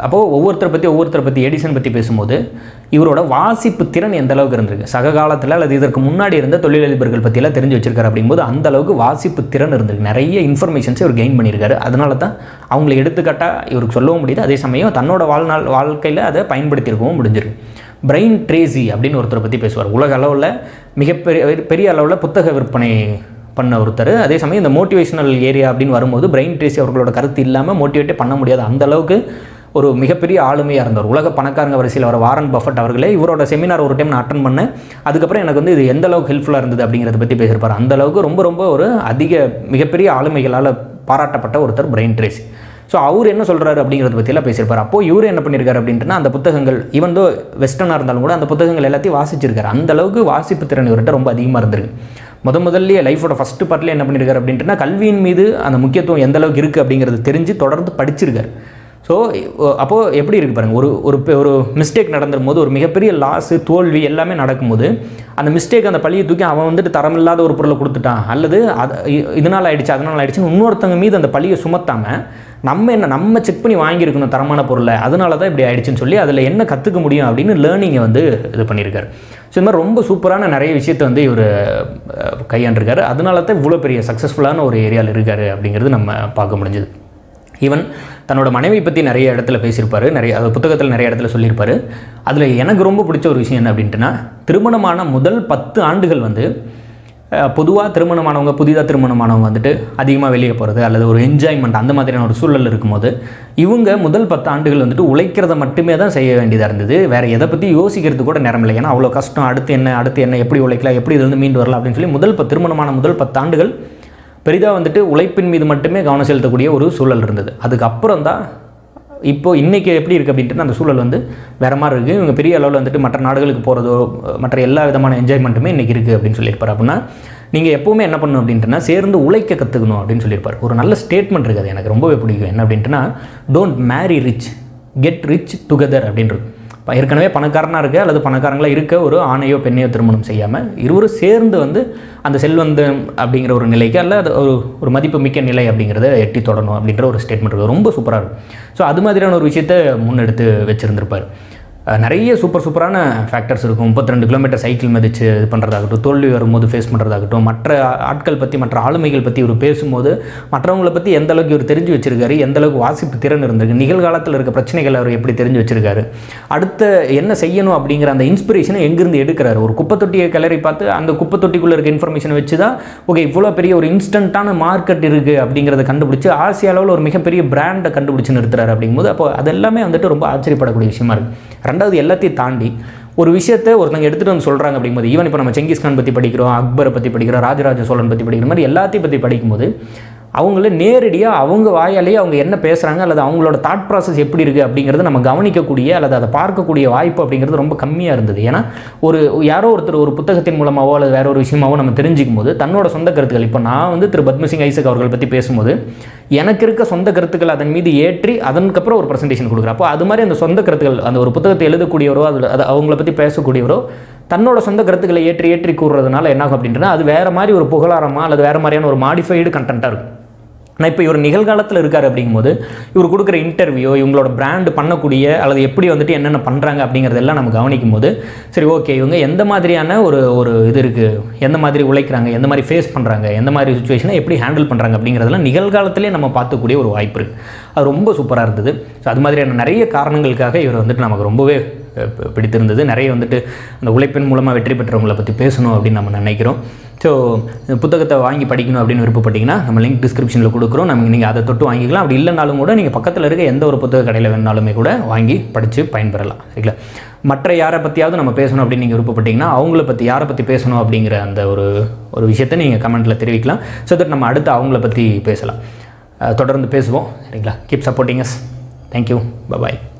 அப்போது ஒவ்வொருத்தரை பற்றி ஒவ்வொருத்தரை பற்றி எடிசன் பற்றி பேசும்போது இவரோட வாசிப்பு திறன் எந்த அளவுக்கு இருந்திருக்கு சக காலத்தில் அல்லது இதற்கு முன்னாடி இருந்த தொழிலதிபர்கள் பற்றியெல்லாம் தெரிஞ்சு வச்சிருக்காரு அப்படிங்கும்போது அந்த அளவுக்கு வாசிப்பு திறன் இருந்திருக்கு நிறைய இன்ஃபர்மேஷன்ஸ் இவர் கெயின் பண்ணியிருக்காரு அதனால தான் அவங்களை எடுத்துக்காட்டாக இவருக்கு சொல்லவும் முடியுது அதே சமயம் தன்னோட வாழ்நாள் வாழ்க்கையில் அதை பயன்படுத்தியிருக்கவும் முடிஞ்சிருக்கு பிரெயின் ட்ரேசி அப்படின்னு ஒருத்தரை பற்றி பேசுவார் உலக அளவில் மிகப்பெரிய பெரிய அளவில் புத்தக விற்பனை பண்ண ஒருத்தர் அதே சமயம் இந்த மோட்டிவேஷனல் ஏரியா அப்படின்னு வரும்போது பிரெயின் ட்ரேசி அவர்களோட கருத்து இல்லாமல் மோட்டிவேட்டே பண்ண முடியாது அந்த அளவுக்கு ஒரு மிகப்பெரிய ஆளுமையாக இருந்தவர் உலக பணக்காரங்க வரிசையில் வர வாரன் பஃபட் அவர்களே இவரோட செமினார் ஒரு டைம் நான் அட்டன் பண்ணேன் அதுக்கப்புறம் எனக்கு வந்து இது எந்த அளவுக்கு ஹெல்ப்ஃபுல்லாக இருந்தது அப்படிங்கிறத பற்றி பேசியிருப்பார் அந்த அளவுக்கு ரொம்ப ரொம்ப ஒரு அதிக மிகப்பெரிய ஆளுமைகளால் பாராட்டப்பட்ட ஒருத்தர் பிரெயின் ட்ரேசி ஸோ அவர் என்ன சொல்கிறாரு அப்படிங்கிறத பற்றியெல்லாம் பேசியிருப்பார் அப்போது இவர் என்ன பண்ணியிருக்காரு அப்படின்ட்டுனா அந்த புத்தகங்கள் ஈவன் தோ வெஸ்டர்னாக இருந்தாலும் கூட அந்த புத்தகங்கள் எல்லாத்தையும் வாசிச்சிருக்காரு அந்த அளவுக்கு வாசிப்பு திறன் இவர்கிட்ட ரொம்ப அதிகமாக இருந்திருக்கு முத முதல்ல லைஃபோட ஃபஸ்ட்டு பார்ட்டில் என்ன பண்ணியிருக்காரு அப்படின்ட்டுனா கல்வியின் மீது அந்த முக்கியத்துவம் எந்த அளவுக்கு இருக்குது அப்படிங்கிறது தெரிஞ்சு தொடர்ந்து படிச்சிருக்காரு ஸோ அப்போது எப்படி இருக்குது பாருங்கள் ஒரு ஒரு பெ- ஒரு மிஸ்டேக் நடந்துரும் போது ஒரு மிகப்பெரிய லாஸு தோல்வி எல்லாமே நடக்கும்போது அந்த மிஸ்டேக் அந்த பழியை தூக்கி அவன் வந்துட்டு தரமில்லாத ஒரு பொருளை கொடுத்துட்டான் அல்லது அது இ- இதனால் ஆயிடுச்சு அதனால் ஆயிடுச்சுன்னு இன்னொருத்தவங்க மீது அந்த பழியை சுமத்தாமல் நம்ம என்ன நம்ம செக் பண்ணி வாங்கியிருக்கணும் தரமான பொருளை அதனால தான் இப்படி ஆயிடுச்சுன்னு சொல்லி அதில் என்ன கற்றுக்க முடியும் அப்படின்னு லேர்னிங்கை வந்து இது பண்ணியிருக்காரு ஸோ இந்த மாதிரி ரொம்ப சூப்பரான நிறைய விஷயத்தை வந்து இவர் கையாண்டிருக்காரு அதனால தான் இவ்வளோ பெரிய சக்ஸஸ்ஃபுல்லான ஒரு ஏரியாவில் இருக்காரு அப்படிங்கிறது நம்ம பார்க்க முடிஞ்சுது ஈவன் தன்னோட மனைவி பற்றி நிறைய இடத்துல பேசியிருப்பாரு நிறைய அது புத்தகத்தில் நிறைய இடத்துல சொல்லியிருப்பாரு அதில் எனக்கு ரொம்ப பிடிச்ச ஒரு விஷயம் என்ன அப்படின்ட்டுனா திருமணமான முதல் பத்து ஆண்டுகள் வந்து பொதுவாக திருமணமானவங்க புதிதாக திருமணமானவங்க வந்துட்டு அதிகமாக வெளியே போகிறது அல்லது ஒரு என்ஜாய்மெண்ட் அந்த மாதிரியான ஒரு சூழல் இருக்கும்போது இவங்க முதல் பத்து ஆண்டுகள் வந்துட்டு உழைக்கிறத மட்டுமே தான் செய்ய வேண்டியதாக இருந்தது வேறு எதை பற்றி யோசிக்கிறது கூட நேரம் இல்லை ஏன்னா அவ்வளோ கஷ்டம் அடுத்து என்ன அடுத்து என்ன எப்படி உழைக்கலாம் எப்படி இதுலேருந்து மீண்டு வரலாம் அப்படின்னு சொல்லி முதல் பத்து திருமணமான முதல் பத்து ஆண்டுகள் பெரிதாக வந்துட்டு உழைப்பின் மீது மட்டுமே கவனம் செலுத்தக்கூடிய ஒரு சூழல் இருந்தது அதுக்கப்புறம் தான் இப்போ இன்றைக்கி எப்படி இருக்குது அப்படின்ட்டு அந்த சூழல் வந்து வேறு மாதிரி இருக்குது இவங்க பெரிய அளவில் வந்துட்டு மற்ற நாடுகளுக்கு போகிறதோ மற்ற எல்லா விதமான என்ஜாய்மெண்ட்டுமே இன்றைக்கி இருக்குது அப்படின்னு சொல்லியிருப்பார் அப்படின்னா நீங்கள் எப்போவுமே என்ன பண்ணணும் அப்படின்ட்டுனா சேர்ந்து உழைக்க கற்றுக்கணும் அப்படின்னு சொல்லியிருப்பார் ஒரு நல்ல ஸ்டேட்மெண்ட் இருக்குது அது எனக்கு ரொம்பவே பிடிக்கும் என்ன அப்படின்ட்டுனா don't marry rich get rich together அப்படின்றது இப்போ ஏற்கனவே பணக்காரனாக இருக்க அல்லது பணக்காரங்களாக இருக்க ஒரு ஆணையோ பெண்ணையோ திருமணம் செய்யாமல் இருவரும் சேர்ந்து வந்து அந்த செல்வந்தம் அப்படிங்கிற ஒரு நிலைக்கு அல்ல அது ஒரு ஒரு மதிப்பு மிக்க நிலை அப்படிங்கிறத எட்டி தொடரணும் அப்படின்ற ஒரு ஸ்டேட்மெண்ட் இருக்குது ரொம்ப சூப்பராக இருக்கும் ஸோ அது மாதிரியான ஒரு விஷயத்தை முன்னெடுத்து வச்சுருந்துருப்பார் அஹ் நிறைய சூப்பர் சூப்பரான ஃபேக்டர்ஸ் இருக்கும் முப்பத்தி ரெண்டு கிலோமீட்டர் சைக்கிள் மதித்து இது பண்ணுறதாகட்டும் தோல்வி வரும்போது ஃபேஸ் பண்ணுறதாகட்டும் மற்ற ஆட்கள் பற்றி மற்ற ஆளுமைகள் பற்றி இவர் பேசும்போது மற்றவங்களை பற்றி எந்த அளவுக்கு இவர் தெரிஞ்சு வச்சிருக்காரு எந்த அளவுக்கு வாசிப்பு திறன் இருந்திருக்கு நிகழ்காலத்தில் இருக்க பிரச்சனைகள் அவர் எப்படி தெரிஞ்சு வச்சிருக்காரு அடுத்த என்ன செய்யணும் அப்படிங்கிற அந்த இன்ஸ்பிரேஷனை எங்கேருந்து எடுக்கிறாரு ஒரு குப்பை தொட்டியை கிளறி பார்த்து அந்த குப்பை தொட்டிக்குள்ளே இருக்க இன்ஃபர்மேஷனை வச்சு தான் ஓகே இவ்வளோ பெரிய ஒரு இன்ஸ்டண்ட்டான மார்க்கெட் இருக்குது அப்படிங்கிறத கண்டுபிடிச்சு ஆசிய அளவில் ஒரு மிகப்பெரிய பிராண்டை கண்டுபிடிச்சு நிறுத்துறாரு அப்படிங்கும்போது அப்போ அதெல்லாமே வந்துட்டு ரொம்ப ஆச்சரியப்படக்கூடிய விஷயமா இருக்குது ரெண்டாவது எல்லாத்தையும் தாண்டி ஒரு விஷயத்தை ஒருத்தங்க எடுத்துகிட்டு வந்து சொல்கிறாங்க அப்படிங்கும்போது ஈவன் இப்போ நம்ம செங்கிஸ்கான் பற்றி படிக்கிறோம் அக்பரை பற்றி படிக்கிறோம் ராஜராஜ சோழன் பற்றி படிக்கிற மாதிரி எல்லாத்தையும் பற்றி படிக்கும்போது அவங்கள நேரடியாக அவங்க வாயாலேயே அவங்க என்ன பேசுகிறாங்க அல்லது அவங்களோட தாட் ப்ராசஸ் எப்படி இருக்குது அப்படிங்கிறத நம்ம கவனிக்கக்கூடிய அல்லது அதை பார்க்கக்கூடிய வாய்ப்பு அப்படிங்கிறது ரொம்ப கம்மியாக இருந்தது ஏன்னா ஒரு யாரோ ஒருத்தர் ஒரு புத்தகத்தின் மூலமாவோ அல்லது வேற ஒரு விஷயமாவோ நம்ம தெரிஞ்சுக்கும் போது தன்னோட சொந்த கருத்துக்கள் இப்போ நான் வந்து திரு பத்மசிங் ஐசக் அவர்கள் பற்றி பேசும்போது எனக்கு இருக்க சொந்த கருத்துக்கள் அதன் மீது ஏற்றி அதற்கப்புறம் ஒரு ப்ரெசன்டேஷன் கொடுக்குறேன் அப்போ அது மாதிரி அந்த சொந்த கருத்துக்கள் அந்த ஒரு புத்தகத்தை எழுதக்கூடியவரோ அதில் அது அவங்கள பற்றி பேசக்கூடியவரோ தன்னோட சொந்த கருத்துக்களை ஏற்றி ஏற்றி கூறுறதுனால என்னாகும் அப்படின்றனா அது வேறு மாதிரி ஒரு புகழாரமா அல்லது வேறு மாதிரியான ஒரு மாடிஃபைடு கண்டென்ட்டாக இருக்கும் ஆனால் இப்போ இவர் நிகழ்காலத்தில் இருக்கார் அப்படிங்கும்போது இவர் கொடுக்குற இன்டர்வியூ இவங்களோட பிராண்ட் பண்ணக்கூடிய அல்லது எப்படி வந்துட்டு என்னென்ன பண்ணுறாங்க அப்படிங்கிறதெல்லாம் நம்ம கவனிக்கும் போது சரி ஓகே இவங்க எந்த மாதிரியான ஒரு ஒரு இது இருக்குது எந்த மாதிரி உழைக்கிறாங்க எந்த மாதிரி ஃபேஸ் பண்ணுறாங்க எந்த மாதிரி சுச்சுவேஷனை எப்படி ஹேண்டில் பண்ணுறாங்க அப்படிங்கிறதெல்லாம் நிகழ்காலத்திலே நம்ம பார்க்கக்கூடிய ஒரு வாய்ப்பு இருக்குது அது ரொம்ப சூப்பராக இருந்தது ஸோ அது மாதிரியான நிறைய காரணங்களுக்காக இவர் வந்துட்டு நமக்கு ரொம்பவே அஹ், பி- பிடித்திருந்தது நிறைய வந்துட்டு அந்த உழைப்பின் மூலமாக வெற்றி பெற்றவங்களை பற்றி பேசணும் அப்படின்னு நம்ம நினைக்கிறோம் ஸோ இந்த புத்தகத்தை வாங்கி படிக்கணும் அப்படின்னு விருப்பப்பட்டீங்கன்னா நம்ம லிங்க் டிஸ்கிரிப்ஷனில் கொடுக்குறோம் நம்ம நீங்கள் அதை தொட்டு வாங்கிக்கலாம் அப்படி இல்லைனாலும் கூட நீங்கள் பக்கத்தில் இருக்க எந்த ஒரு புத்தக கடையில் வேணாலுமே கூட வாங்கி படித்து பயன்பெறலாம் சரிங்களா மற்ற யாரை பற்றியாவது நம்ம பேசணும் அப்படின்னு நீங்கள் விருப்பப்பட்டீங்கன்னா அவங்கள பற்றி யாரை பற்றி பேசணும் அப்படிங்கிற அந்த ஒரு ஒரு விஷயத்தை நீங்கள் கமெண்ட்டில் தெரிவிக்கலாம் ஸோ தட் நம்ம அடுத்து அவங்கள பற்றி பேசலாம் அஹ் தொடர்ந்து பேசுவோம் சரிங்களா keep supporting us thank you bye bye